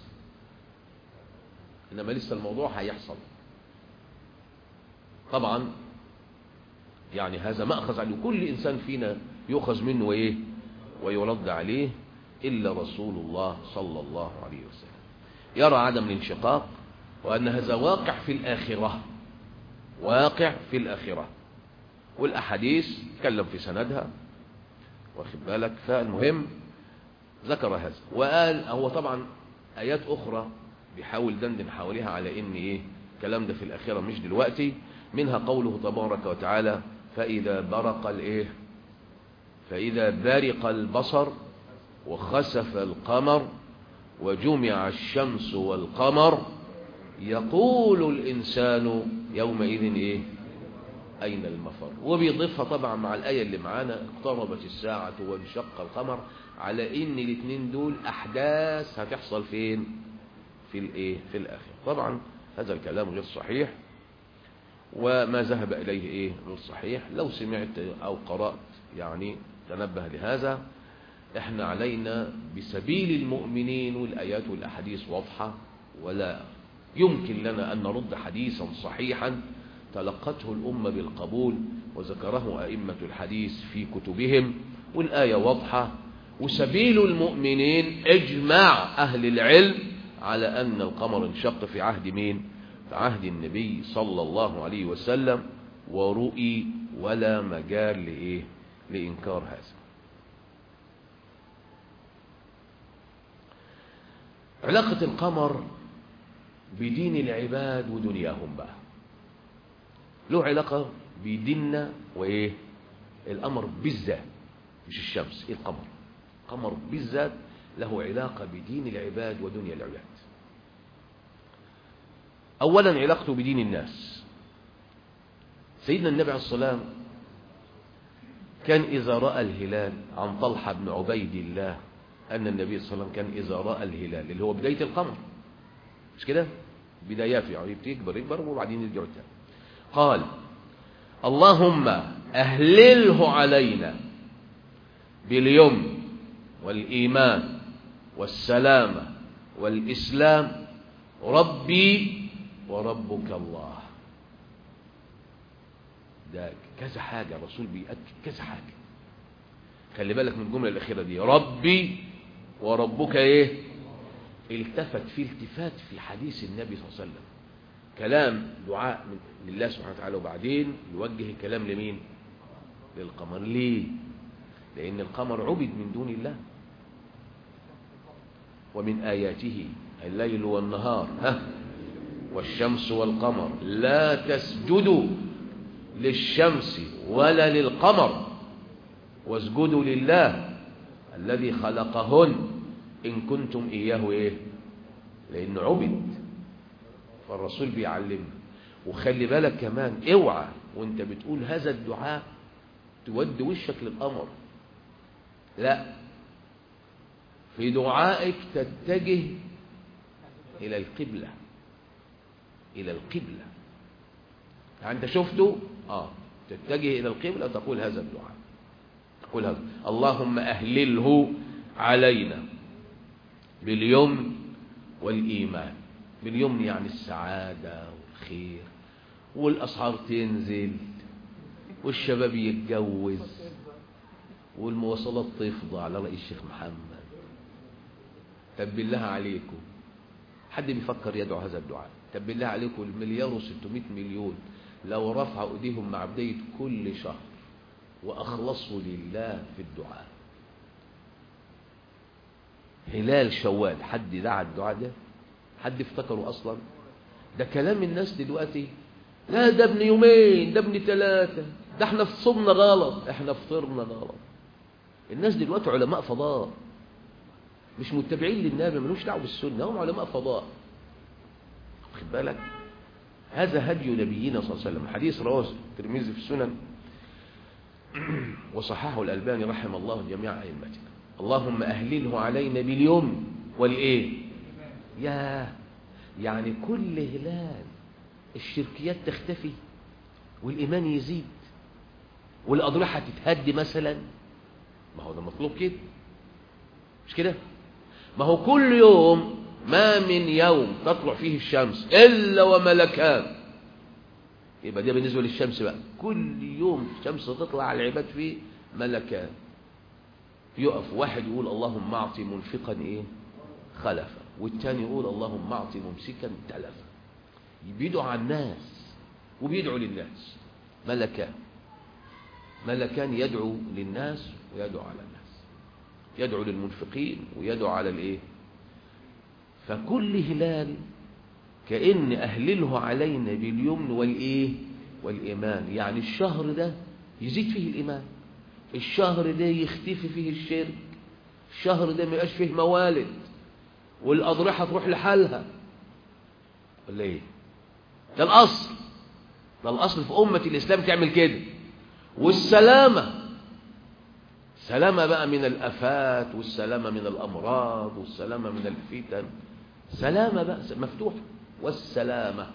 إنما لسه الموضوع هيحصل طبعا يعني هذا مأخذ عليه كل إنسان فينا يؤخذ منه وإيه ويرد عليه إلا رسول الله صلى الله عليه وسلم يرى عدم الانشقاق وأن هذا واقع في الآخرة واقع في الآخرة والأحاديث تكلم في سندها واخد بالك فالمهم ذكر هذا وقال هو طبعا آيات أخرى بيحاول دندن حواليها على إن إيه الكلام ده في الآخرة مش دلوقتي منها قوله تبارك وتعالى فإذا برق الإيه فإذا برق البصر وخسف القمر وجمع الشمس والقمر يقول الإنسان يومئذ إيه أين المفر وبيضيفها طبعا مع الآية اللي معانا اقتربت الساعة وانشق القمر على ان الاثنين دول احداث هتحصل فين في الايه في الاخر طبعا هذا الكلام غير صحيح وما ذهب اليه ايه غير صحيح لو سمعت او قرات يعني تنبه لهذا احنا علينا بسبيل المؤمنين والايات والاحاديث واضحه ولا يمكن لنا ان نرد حديثا صحيحا تلقته الامه بالقبول وذكره ائمه الحديث في كتبهم والايه واضحه وسبيل المؤمنين اجماع اهل العلم على ان القمر انشق في عهد مين في عهد النبي صلى الله عليه وسلم ورؤي ولا مجال لايه لانكار هذا علاقة القمر بدين العباد ودنياهم بقى له علاقة بديننا وإيه القمر بالذات مش الشمس إيه القمر القمر بالذات له علاقة بدين العباد ودنيا العباد أولا علاقته بدين الناس سيدنا النبي عليه الصلاة كان إذا رأى الهلال عن طلحة بن عبيد الله أن النبي صلى الله عليه وسلم كان إذا رأى الهلال اللي هو بداية القمر مش كده بدايات يعني يبتدي يكبر يكبر وبعدين يرجع تاني قال اللهم أهلله علينا باليمن والإيمان والسلامة والإسلام ربي وربك الله ده كذا حاجة الرسول بيأكد كذا حاجة خلي بالك من الجملة الأخيرة دي ربي وربك ايه التفت في التفات في حديث النبي صلى الله عليه وسلم كلام دعاء من لله سبحانه وتعالى وبعدين يوجه الكلام لمين للقمر ليه لأن القمر عبد من دون الله ومن آياته الليل والنهار ها والشمس والقمر لا تسجدوا للشمس ولا للقمر واسجدوا لله الذي خلقهن إن كنتم إياه إيه لأنه عبد فالرسول بيعلمنا وخلي بالك كمان اوعى وانت بتقول هذا الدعاء تود وشك للقمر لا في دعائك تتجه إلى القبلة إلى القبلة يعني أنت شفته آه تتجه إلى القبلة وتقول هذا الدعاء تقول هذا اللهم أهلله علينا باليمن والإيمان باليمن يعني السعادة والخير والأسعار تنزل والشباب يتجوز والمواصلات تفضى على رأي الشيخ محمد طب بالله عليكم حد بيفكر يدعو هذا الدعاء طب بالله عليكم المليار و600 مليون لو رفعوا ايديهم مع بداية كل شهر وأخلصوا لله في الدعاء هلال شوال حد دعا الدعاء ده حد افتكره أصلا ده كلام الناس دلوقتي لا ده ابن يومين ده ابن ثلاثة ده احنا صمنا غلط احنا فطرنا غلط الناس دلوقتي علماء فضاء مش متبعين للنبي ملوش دعوه بالسنه هم علماء فضاء خد بالك هذا هدي نبينا صلى الله عليه وسلم حديث رواه الترمذي في السنن وصححه الألباني رحم الله جميع أئمتنا اللهم أهلله علينا باليوم والإيه يا يعني كل هلال الشركيات تختفي والإيمان يزيد والأضرحة تتهدي مثلا ما هو ده مطلوب كده مش كده ما هو كل يوم ما من يوم تطلع فيه الشمس إلا وملكان يبقى ده بالنسبة للشمس بقى كل يوم الشمس تطلع على العباد فيه ملكان يقف واحد يقول اللهم اعطي منفقا ايه خلفا والتاني يقول اللهم اعطي ممسكا تلفا بيدعو على الناس وبيدعو للناس ملكان ملكان يدعو للناس ويدعو على الناس يدعو للمنفقين ويدعو على الايه فكل هلال كأن أهلله علينا باليمن والإيه والإيمان يعني الشهر ده يزيد فيه الإيمان الشهر ده يختفي فيه الشرك الشهر ده ما يبقاش فيه موالد والأضرحة تروح لحالها ولا إيه ده الأصل ده الأصل في أمة الإسلام تعمل كده والسلامة سلامة بقى من الأفات والسلامة من الأمراض والسلامة من الفتن سلامة بقى مفتوحة والسلامة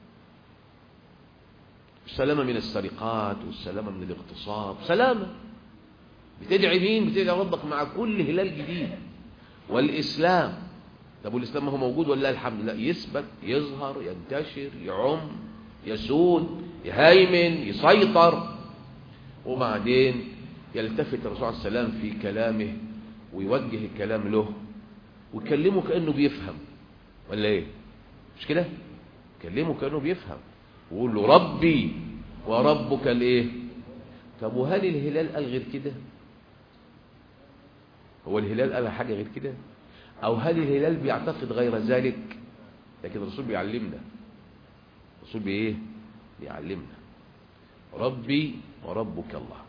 السلامة من السرقات والسلامة من الاغتصاب سلامة بتدعي مين بتدعي ربك مع كل هلال جديد والإسلام طب والإسلام هو موجود ولا الحمد لله يثبت يظهر ينتشر يعم يسود يهيمن يسيطر وبعدين يلتفت الرسول عليه السلام في كلامه ويوجه الكلام له ويكلمه كأنه بيفهم ولا ايه مش كده كلمه كأنه بيفهم ويقول له ربي وربك الايه طب وهل الهلال قال غير كده هو الهلال قال حاجة غير كده او هل الهلال بيعتقد غير ذلك لكن الرسول بيعلمنا الرسول بايه بيعلمنا ربي وربك الله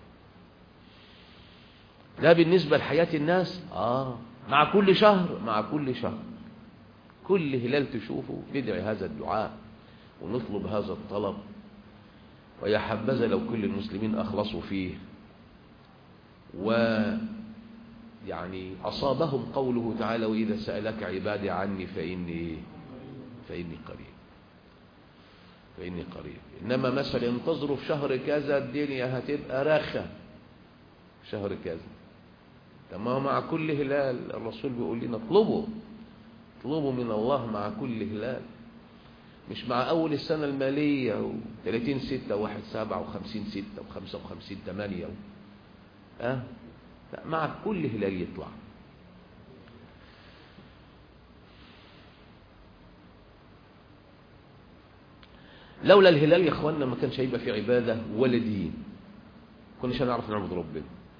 ده بالنسبة لحياة الناس آه مع كل شهر مع كل شهر كل هلال تشوفه ندعي هذا الدعاء ونطلب هذا الطلب ويا حبذا لو كل المسلمين أخلصوا فيه و يعني أصابهم قوله تعالى وإذا سألك عبادي عني فإني فإني قريب فإني قريب إنما مثلا انتظروا في شهر كذا الدنيا هتبقى رخة شهر كذا تمام مع كل هلال الرسول بيقول لنا اطلبوا اطلبوا من الله مع كل هلال مش مع أول السنة المالية و 30 ستة واحد سبعة وخمسين ستة وخمسة وخمسين تمانية و... أه؟ لا مع كل هلال يطلع لولا الهلال يا اخوانا ما كانش هيبقى في عبادة ولا دين كناش هنعرف نعبد ربنا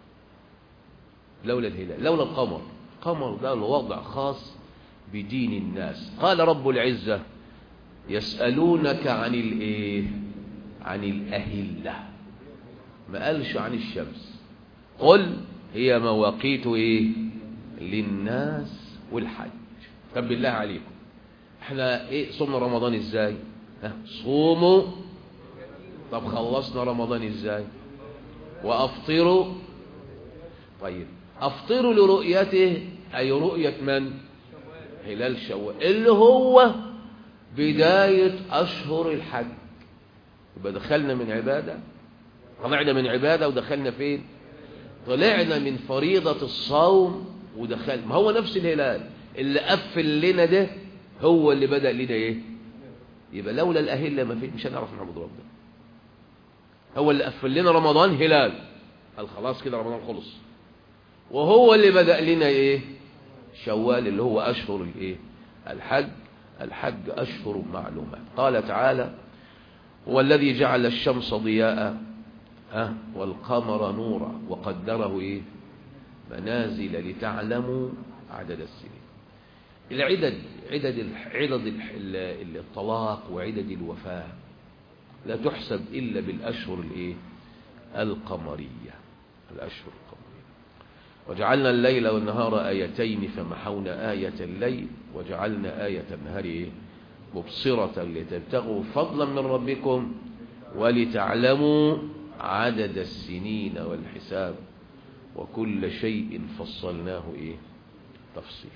لولا الهلال لولا القمر القمر ده وضع خاص بدين الناس قال رب العزة يسألونك عن الايه عن الأهلة ما قالش عن الشمس قل هي مواقيت ايه للناس والحج طب بالله عليكم احنا ايه صومنا رمضان ازاي ها صوموا طب خلصنا رمضان ازاي وافطروا طيب افطروا لرؤيته اي رؤية من هلال شوال اللي هو بداية اشهر الحج يبقى دخلنا من عبادة طلعنا من عبادة ودخلنا فين طلعنا من فريضة الصوم ودخل ما هو نفس الهلال اللي قفل لنا ده هو اللي بدأ لنا ايه يبقى لولا الأهلة ما في مش هنعرف نعبد ربنا هو اللي قفل لنا رمضان هلال قال خلاص كده رمضان خلص وهو اللي بدأ لنا ايه شوال اللي هو أشهر الايه الحج الحج أشهر معلومات قال تعالى هو الذي جعل الشمس ضياء أه والقمر نورا وقدره إيه منازل لتعلموا عدد السنين العدد عدد عدد الطلاق وعدد الوفاة لا تحسب إلا بالأشهر الإيه القمرية الأشهر القمرية وجعلنا الليل والنهار آيتين فمحونا آية الليل وجعلنا آية النهار إيه مبصرة لتبتغوا فضلا من ربكم ولتعلموا عدد السنين والحساب وكل شيء فصلناه إيه تفصيل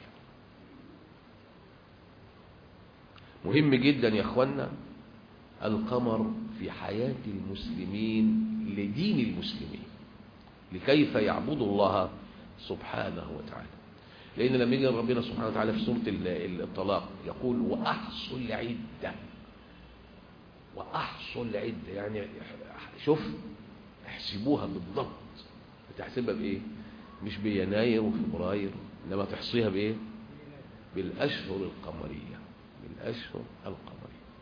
مهم جدا يا أخوانا القمر في حياة المسلمين لدين المسلمين لكيف يعبدوا الله سبحانه وتعالى لأن لما يجي ربنا سبحانه وتعالى في سورة الطلاق يقول وأحصوا العدة وأحصوا العدة يعني شوف احسبوها بالضبط بتحسبها بإيه مش بيناير وفبراير إنما تحصيها بإيه بالأشهر القمرية بالأشهر القمرية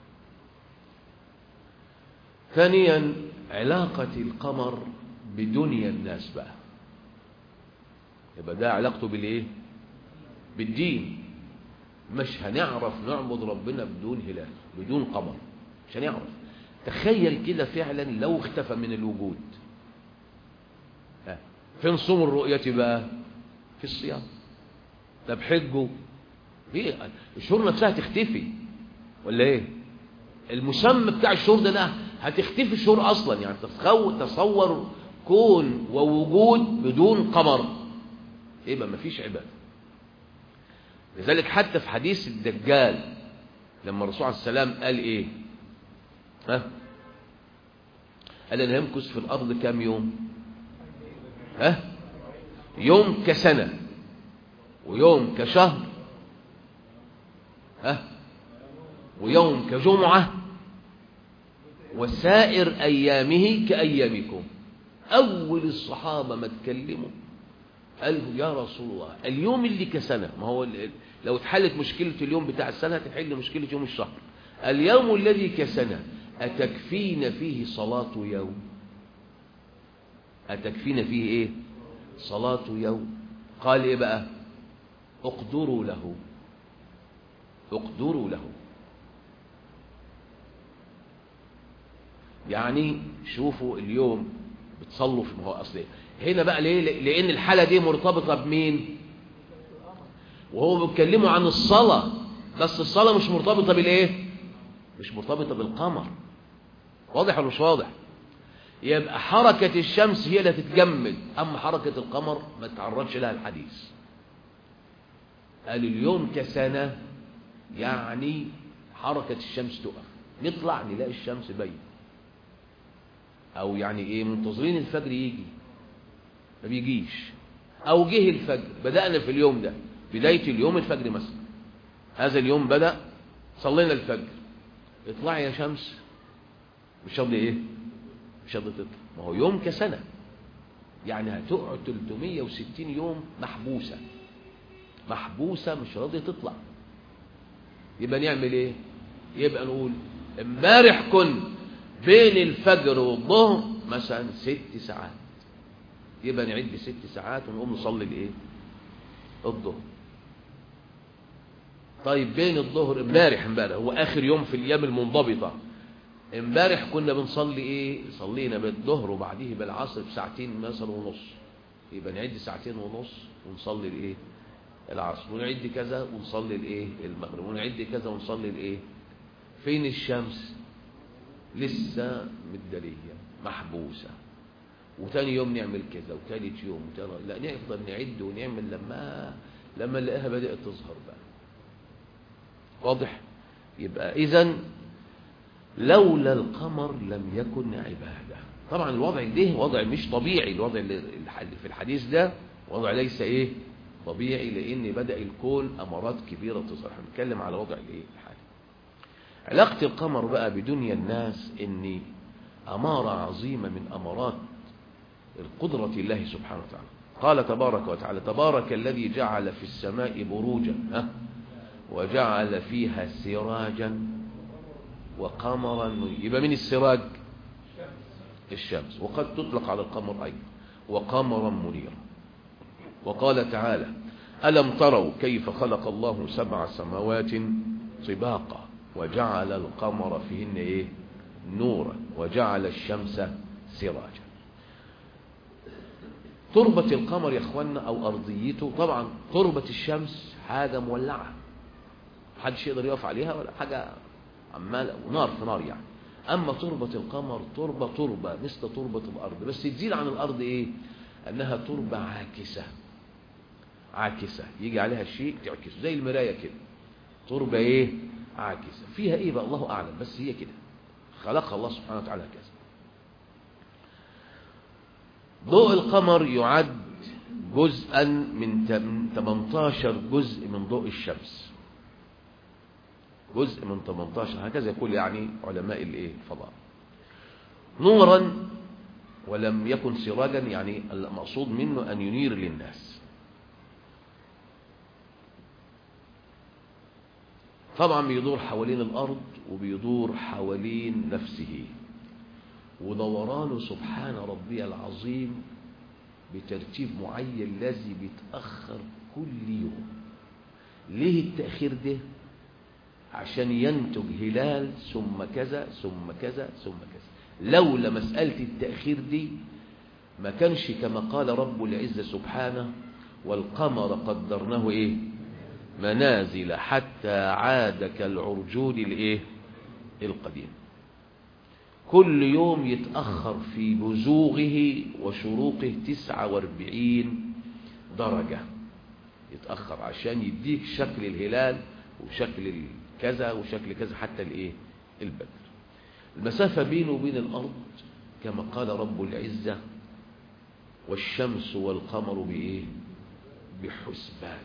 ثانيا علاقة القمر بدنيا الناس بقى يبقى ده علاقته بالإيه بالدين مش هنعرف نعبد ربنا بدون هلال بدون قمر مش هنعرف تخيل كده فعلا لو اختفى من الوجود فين صوم الرؤية بقى في الصيام طب حجه ايه الشهور نفسها تختفي ولا ايه المسمى بتاع الشهور ده, ده هتختفي الشهور اصلا يعني تصور كون ووجود بدون قمر يبقى مفيش عبادة لذلك حتى في حديث الدجال لما الرسول عليه السلام قال ايه ها قال انا يمكث في الارض كام يوم ها يوم كسنة ويوم كشهر ها ويوم كجمعة وسائر أيامه كأيامكم أول الصحابة ما تكلموا قالوا يا رسول الله اليوم اللي كسنة ما هو لو اتحلت مشكلة اليوم بتاع السنة تحل مشكلة يوم الشهر اليوم الذي كسنة أتكفين فيه صلاة يوم أتكفين فيه إيه صلاة يوم قال إيه بقى اقدروا له اقدروا له يعني شوفوا اليوم بتصلوا في ما هو أصلي هنا بقى ليه لأن الحالة دي مرتبطة بمين وهو بيتكلموا عن الصلاة بس الصلاة مش مرتبطة بالإيه مش مرتبطة بالقمر واضح ولا مش واضح يبقى حركة الشمس هي اللي تتجمد أما حركة القمر ما تعرضش لها الحديث قال اليوم كسنة يعني حركة الشمس تقف نطلع نلاقي الشمس باينه او يعني ايه منتظرين الفجر يجي ما بيجيش او جه الفجر بدأنا في اليوم ده بداية اليوم الفجر مثلا هذا اليوم بدأ صلينا الفجر اطلعي يا شمس مش راضي ايه مش راضي تطلع ما هو يوم كسنة يعني هتقعد 360 يوم محبوسة محبوسة مش راضية تطلع يبقى نعمل ايه يبقى نقول امبارح كنت بين الفجر والظهر مثلا ست ساعات يبقى نعد ست ساعات ونقوم نصلي الايه الظهر طيب بين الظهر امبارح امبارح هو اخر يوم في الايام المنضبطه امبارح كنا بنصلي ايه صلينا بالظهر وبعديه بالعصر بساعتين مثلا ونص يبقى نعد ساعتين ونص ونصلي الايه العصر ونعد كذا ونصلي الايه المغرب ونعد كذا ونصلي الايه فين الشمس لسه متدلية محبوسة وتاني يوم نعمل كذا وتالت يوم وتاني لا نفضل نعد ونعمل لما لما نلاقيها بدأت تظهر بقى واضح يبقى إذا لولا القمر لم يكن عبادة طبعا الوضع ده وضع مش طبيعي الوضع اللي في الحديث ده وضع ليس ايه طبيعي لان بدأ الكون امارات كبيرة تظهر احنا بنتكلم على وضع الايه الحالي علاقة القمر بقى بدنيا الناس ان امارة عظيمة من امارات القدرة الله سبحانه وتعالى قال تبارك وتعالى تبارك الذي جعل في السماء بروجا ها وجعل فيها سراجا وقمرا يبقى من السراج الشمس وقد تطلق على القمر أيضا وقمرا منيرا وقال تعالى ألم تروا كيف خلق الله سبع سماوات طباقا وجعل القمر فيهن إيه نورا وجعل الشمس سراجا تربة القمر يا اخوانا او ارضيته طبعا تربة الشمس حاجة مولعة محدش يقدر يقف عليها ولا حاجة عمال ونار في نار يعني اما تربة القمر تربة تربة مثل تربة الارض بس تزيد عن الارض ايه انها تربة عاكسة عاكسة يجي عليها شيء تعكس زي المراية كده تربة ايه عاكسة فيها ايه بقى الله اعلم بس هي كده خلقها الله سبحانه وتعالى كذا ضوء القمر يعد جزءا من 18 جزء من ضوء الشمس جزء من 18 هكذا يقول يعني علماء الايه الفضاء نورا ولم يكن سراجا يعني المقصود منه ان ينير للناس طبعا بيدور حوالين الارض وبيدور حوالين نفسه ودورانه سبحان ربي العظيم بترتيب معين الذي بيتأخر كل يوم ليه التأخير ده عشان ينتج هلال ثم كذا ثم كذا ثم كذا لولا مسألة التأخير دي ما كانش كما قال رب العزة سبحانه والقمر قدرناه ايه منازل حتى عاد كالعرجون الايه القديم كل يوم يتأخر في بزوغه وشروقه 49 درجة يتأخر عشان يديك شكل الهلال وشكل كذا وشكل كذا حتى الايه البدر المسافة بينه وبين الأرض كما قال رب العزة والشمس والقمر بإيه بحسبان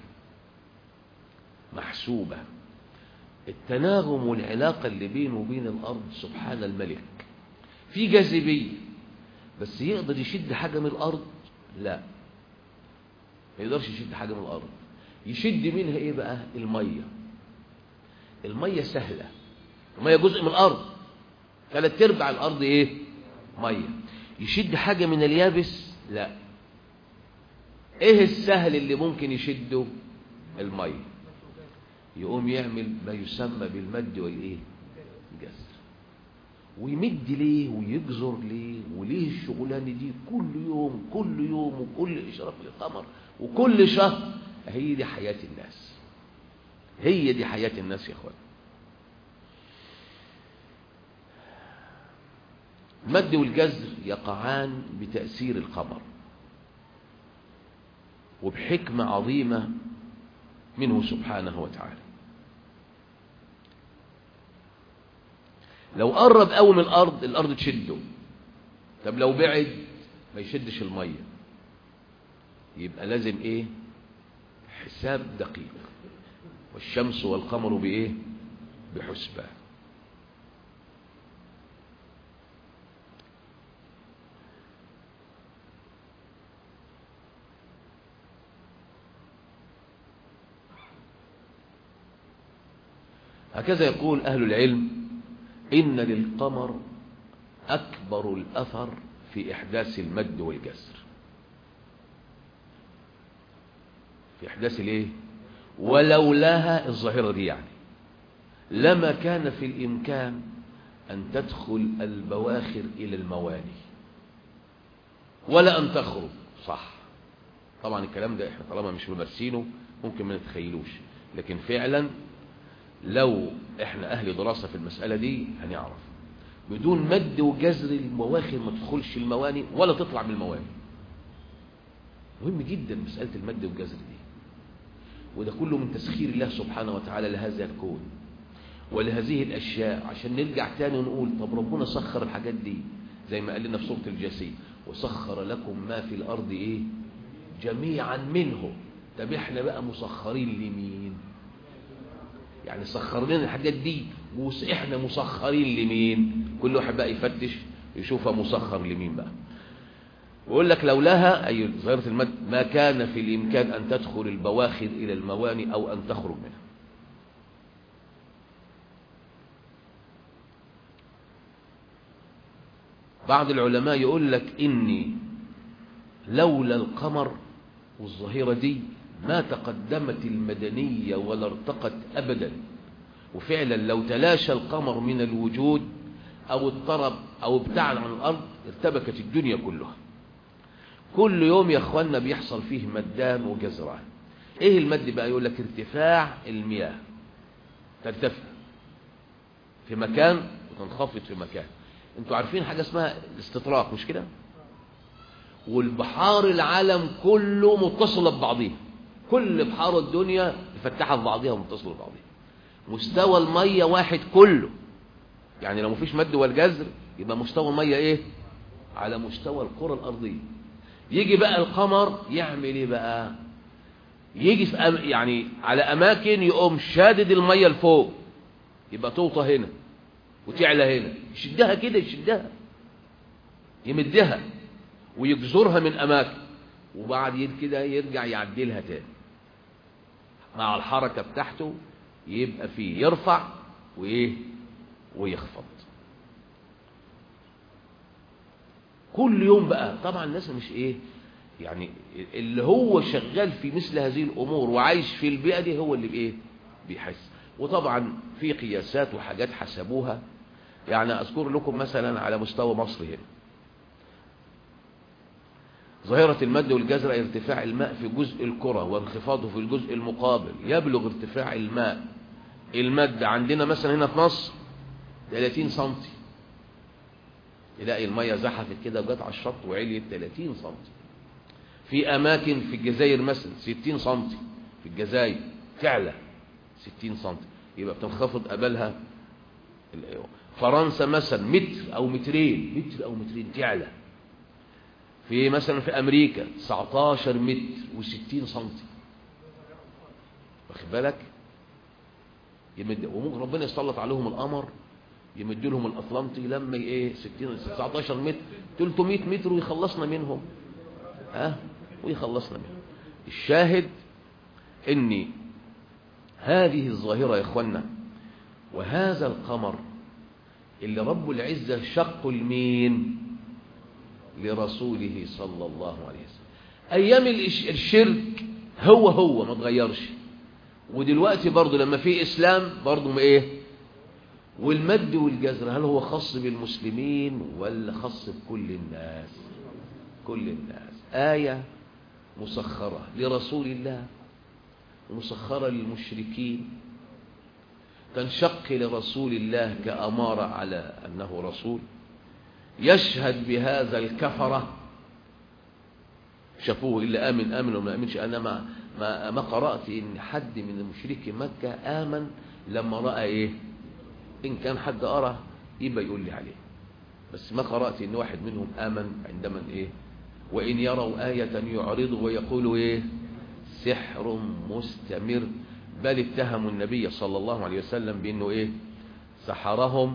محسوبة التناغم والعلاقة اللي بينه وبين الأرض سبحان الملك في جاذبية بس يقدر يشد حاجة من الأرض لا ما يقدرش يشد حاجة من الأرض يشد منها إيه بقى المية المية سهلة المية جزء من الأرض ثلاث ارباع الأرض إيه مية يشد حاجة من اليابس لا إيه السهل اللي ممكن يشده المية يقوم يعمل ما يسمى بالمد والإيه الجزر ويمد ليه ويجزر ليه وليه الشغلانة دي كل يوم كل يوم وكل إشراق للقمر وكل شهر هي دي حياة الناس هي دي حياة الناس يا اخوان المد والجزر يقعان بتأثير القمر وبحكمة عظيمة منه سبحانه وتعالى لو قرب قوي من الأرض الأرض تشده طب لو بعد ما يشدش المية يبقى لازم ايه حساب دقيق والشمس والقمر بايه بحسبان هكذا يقول أهل العلم إن للقمر أكبر الأثر في إحداث المد والجزر في إحداث الإيه ولولاها الظاهرة دي يعني لما كان في الإمكان أن تدخل البواخر إلى المواني ولا أن تخرج صح طبعا الكلام ده احنا طالما مش ممارسينه ممكن ما نتخيلوش لكن فعلا لو احنا اهل دراسة في المسألة دي هنعرف بدون مد وجزر المواخر ما تدخلش المواني ولا تطلع من المواني مهم جدا مسألة المد والجزر دي وده كله من تسخير الله سبحانه وتعالى لهذا الكون ولهذه الأشياء عشان نرجع تاني ونقول طب ربنا سخر الحاجات دي زي ما قال لنا في سورة الجاسية وسخر لكم ما في الأرض إيه جميعا منه طب احنا بقى مسخرين لمين يعني سخر لنا الحاجات دي احنا مسخرين لمين كل واحد بقى يفتش يشوفها مسخر لمين بقى ويقول لك لولاها أي ظاهرة المد ما كان في الإمكان أن تدخل البواخر إلى المواني أو أن تخرج منها بعض العلماء يقول لك إني لولا القمر والظاهرة دي ما تقدمت المدنية ولا ارتقت أبدا وفعلا لو تلاشى القمر من الوجود أو اضطرب أو ابتعد عن الأرض ارتبكت الدنيا كلها كل يوم يا اخوانا بيحصل فيه مدان وجزران ايه المد بقى يقول لك ارتفاع المياه ترتفع في مكان وتنخفض في مكان انتوا عارفين حاجة اسمها الاستطراق مش كده والبحار العالم كله متصلة ببعضيها كل بحار الدنيا مفتحة في بعضيها ومتصلة ببعضيها مستوى المية واحد كله يعني لو مفيش مد والجزر يبقى مستوى المية ايه على مستوى الكرة الأرضية يجي بقى القمر يعمل ايه بقى يجي في أم يعني على اماكن يقوم شادد الميه لفوق يبقى توطى هنا وتعلى هنا يشدها كده يشدها يمدها ويجزرها من اماكن وبعد كده يرجع يعدلها تاني مع الحركة بتاعته يبقى فيه يرفع وايه ويخفض كل يوم بقى طبعا الناس مش ايه يعني اللي هو شغال في مثل هذه الامور وعايش في البيئه دي هو اللي بايه بيحس وطبعا في قياسات وحاجات حسبوها يعني اذكر لكم مثلا على مستوى مصر هنا ظاهرة المد والجزر ارتفاع الماء في جزء الكرة وانخفاضه في الجزء المقابل يبلغ ارتفاع الماء المد عندنا مثلا هنا في مصر 30 سنتي تلاقي المية زحفت كده وجت على الشط وعليت 30 سم في أماكن في الجزائر مثلا 60 سم في الجزائر تعلى 60 سم يبقى بتنخفض قبلها فرنسا مثلا متر أو مترين متر أو مترين تعلى في مثلا في أمريكا 19 متر و60 سم واخد بالك يمد وممكن ربنا يسلط عليهم القمر يمد لهم الاطلنطي لما ايه 60 19 متر 300 متر ويخلصنا منهم ها أه؟ ويخلصنا منهم الشاهد ان هذه الظاهره يا اخوانا وهذا القمر اللي رب العزه شق المين لرسوله صلى الله عليه وسلم ايام الشرك هو هو ما تغيرش ودلوقتي برضه لما في اسلام برضه ايه والمد والجزر هل هو خاص بالمسلمين ولا خاص بكل الناس كل الناس آية مسخرة لرسول الله ومسخرة للمشركين تنشق لرسول الله كأمارة على أنه رسول يشهد بهذا الكفرة شافوه إلا آمن آمن وما آمنش أنا ما, ما, ما قرأت إن حد من مشركي مكة آمن لما رأى إيه إن كان حد أرى يبقى يقول لي عليه بس ما قرأت إن واحد منهم آمن عندما إيه وإن يروا آية يعرضوا ويقولوا إيه سحر مستمر بل اتهموا النبي صلى الله عليه وسلم بأنه إيه سحرهم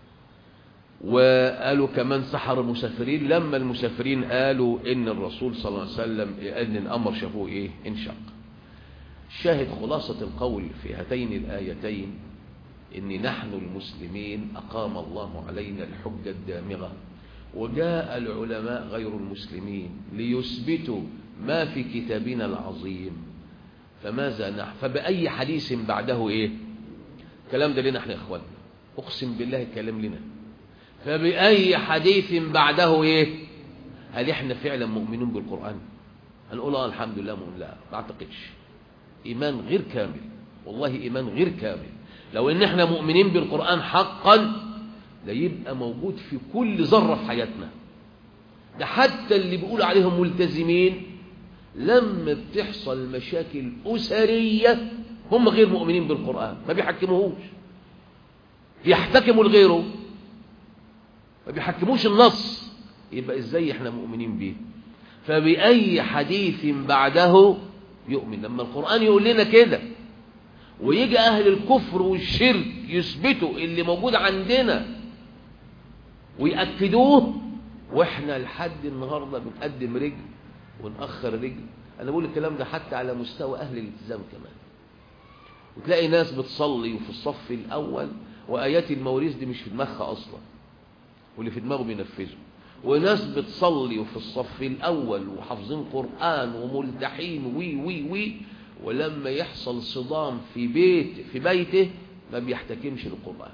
وقالوا كمان سحر المسافرين لما المسافرين قالوا إن الرسول صلى الله عليه وسلم أن الأمر شافوه إيه انشق شاهد خلاصة القول في هاتين الآيتين إن نحن المسلمين أقام الله علينا الحجة الدامغة وجاء العلماء غير المسلمين ليثبتوا ما في كتابنا العظيم فماذا نحن فبأي حديث بعده إيه كلام ده لنا احنا يا اخوان اقسم بالله الكلام لنا فبأي حديث بعده ايه هل احنا فعلا مؤمنون بالقرآن هنقول اه الحمد لله مؤمن لا ما اعتقدش ايمان غير كامل والله ايمان غير كامل لو ان احنا مؤمنين بالقرآن حقا ده يبقى موجود في كل ذرة في حياتنا ده حتى اللي بيقول عليهم ملتزمين لما بتحصل مشاكل أسرية هم غير مؤمنين بالقرآن ما بيحكموهوش بيحتكموا لغيره ما بيحكموش النص يبقى ازاي احنا مؤمنين بيه فبأي حديث بعده يؤمن لما القرآن يقول لنا كده ويجي أهل الكفر والشرك يثبتوا اللي موجود عندنا ويأكدوه واحنا لحد النهاردة بنقدم رجل ونأخر رجل أنا بقول الكلام ده حتى على مستوى أهل الالتزام كمان وتلاقي ناس بتصلي وفي الصف الأول وآيات المواريث دي مش في دماغها أصلا واللي في دماغه بينفذه وناس بتصلي وفي الصف الأول وحافظين قرآن وملتحين وي وي وي ولما يحصل صدام في بيت في بيته ما بيحتكمش للقرآن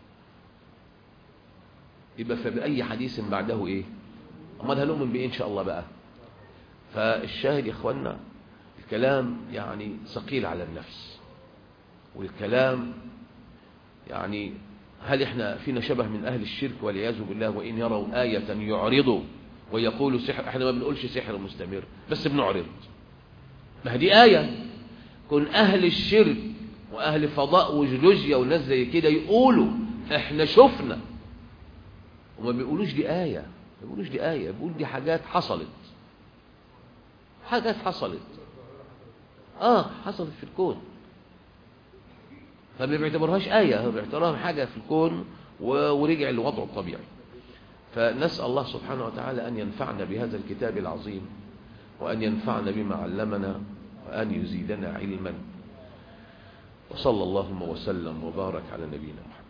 يبقى فبأي حديث بعده إيه أمال هنؤمن بإيه إن شاء الله بقى فالشاهد يا إخوانا الكلام يعني ثقيل على النفس والكلام يعني هل احنا فينا شبه من أهل الشرك والعياذ بالله وإن يروا آية يعرضوا ويقولوا سحر احنا ما بنقولش سحر مستمر بس بنعرض ما دي آية كن أهل الشرك وأهل فضاء وجيولوجيا وناس زي كده يقولوا احنا شفنا وما بيقولوش دي آية ما بيقولوش دي آية بيقول دي حاجات حصلت حاجات حصلت اه حصلت في الكون فما بيعتبرهاش آية هو بيعتبرها حاجة في الكون ورجع لوضعه الطبيعي فنسأل الله سبحانه وتعالى أن ينفعنا بهذا الكتاب العظيم وأن ينفعنا بما علمنا وأن يزيدنا علما وصلى اللهم وسلم وبارك على نبينا محمد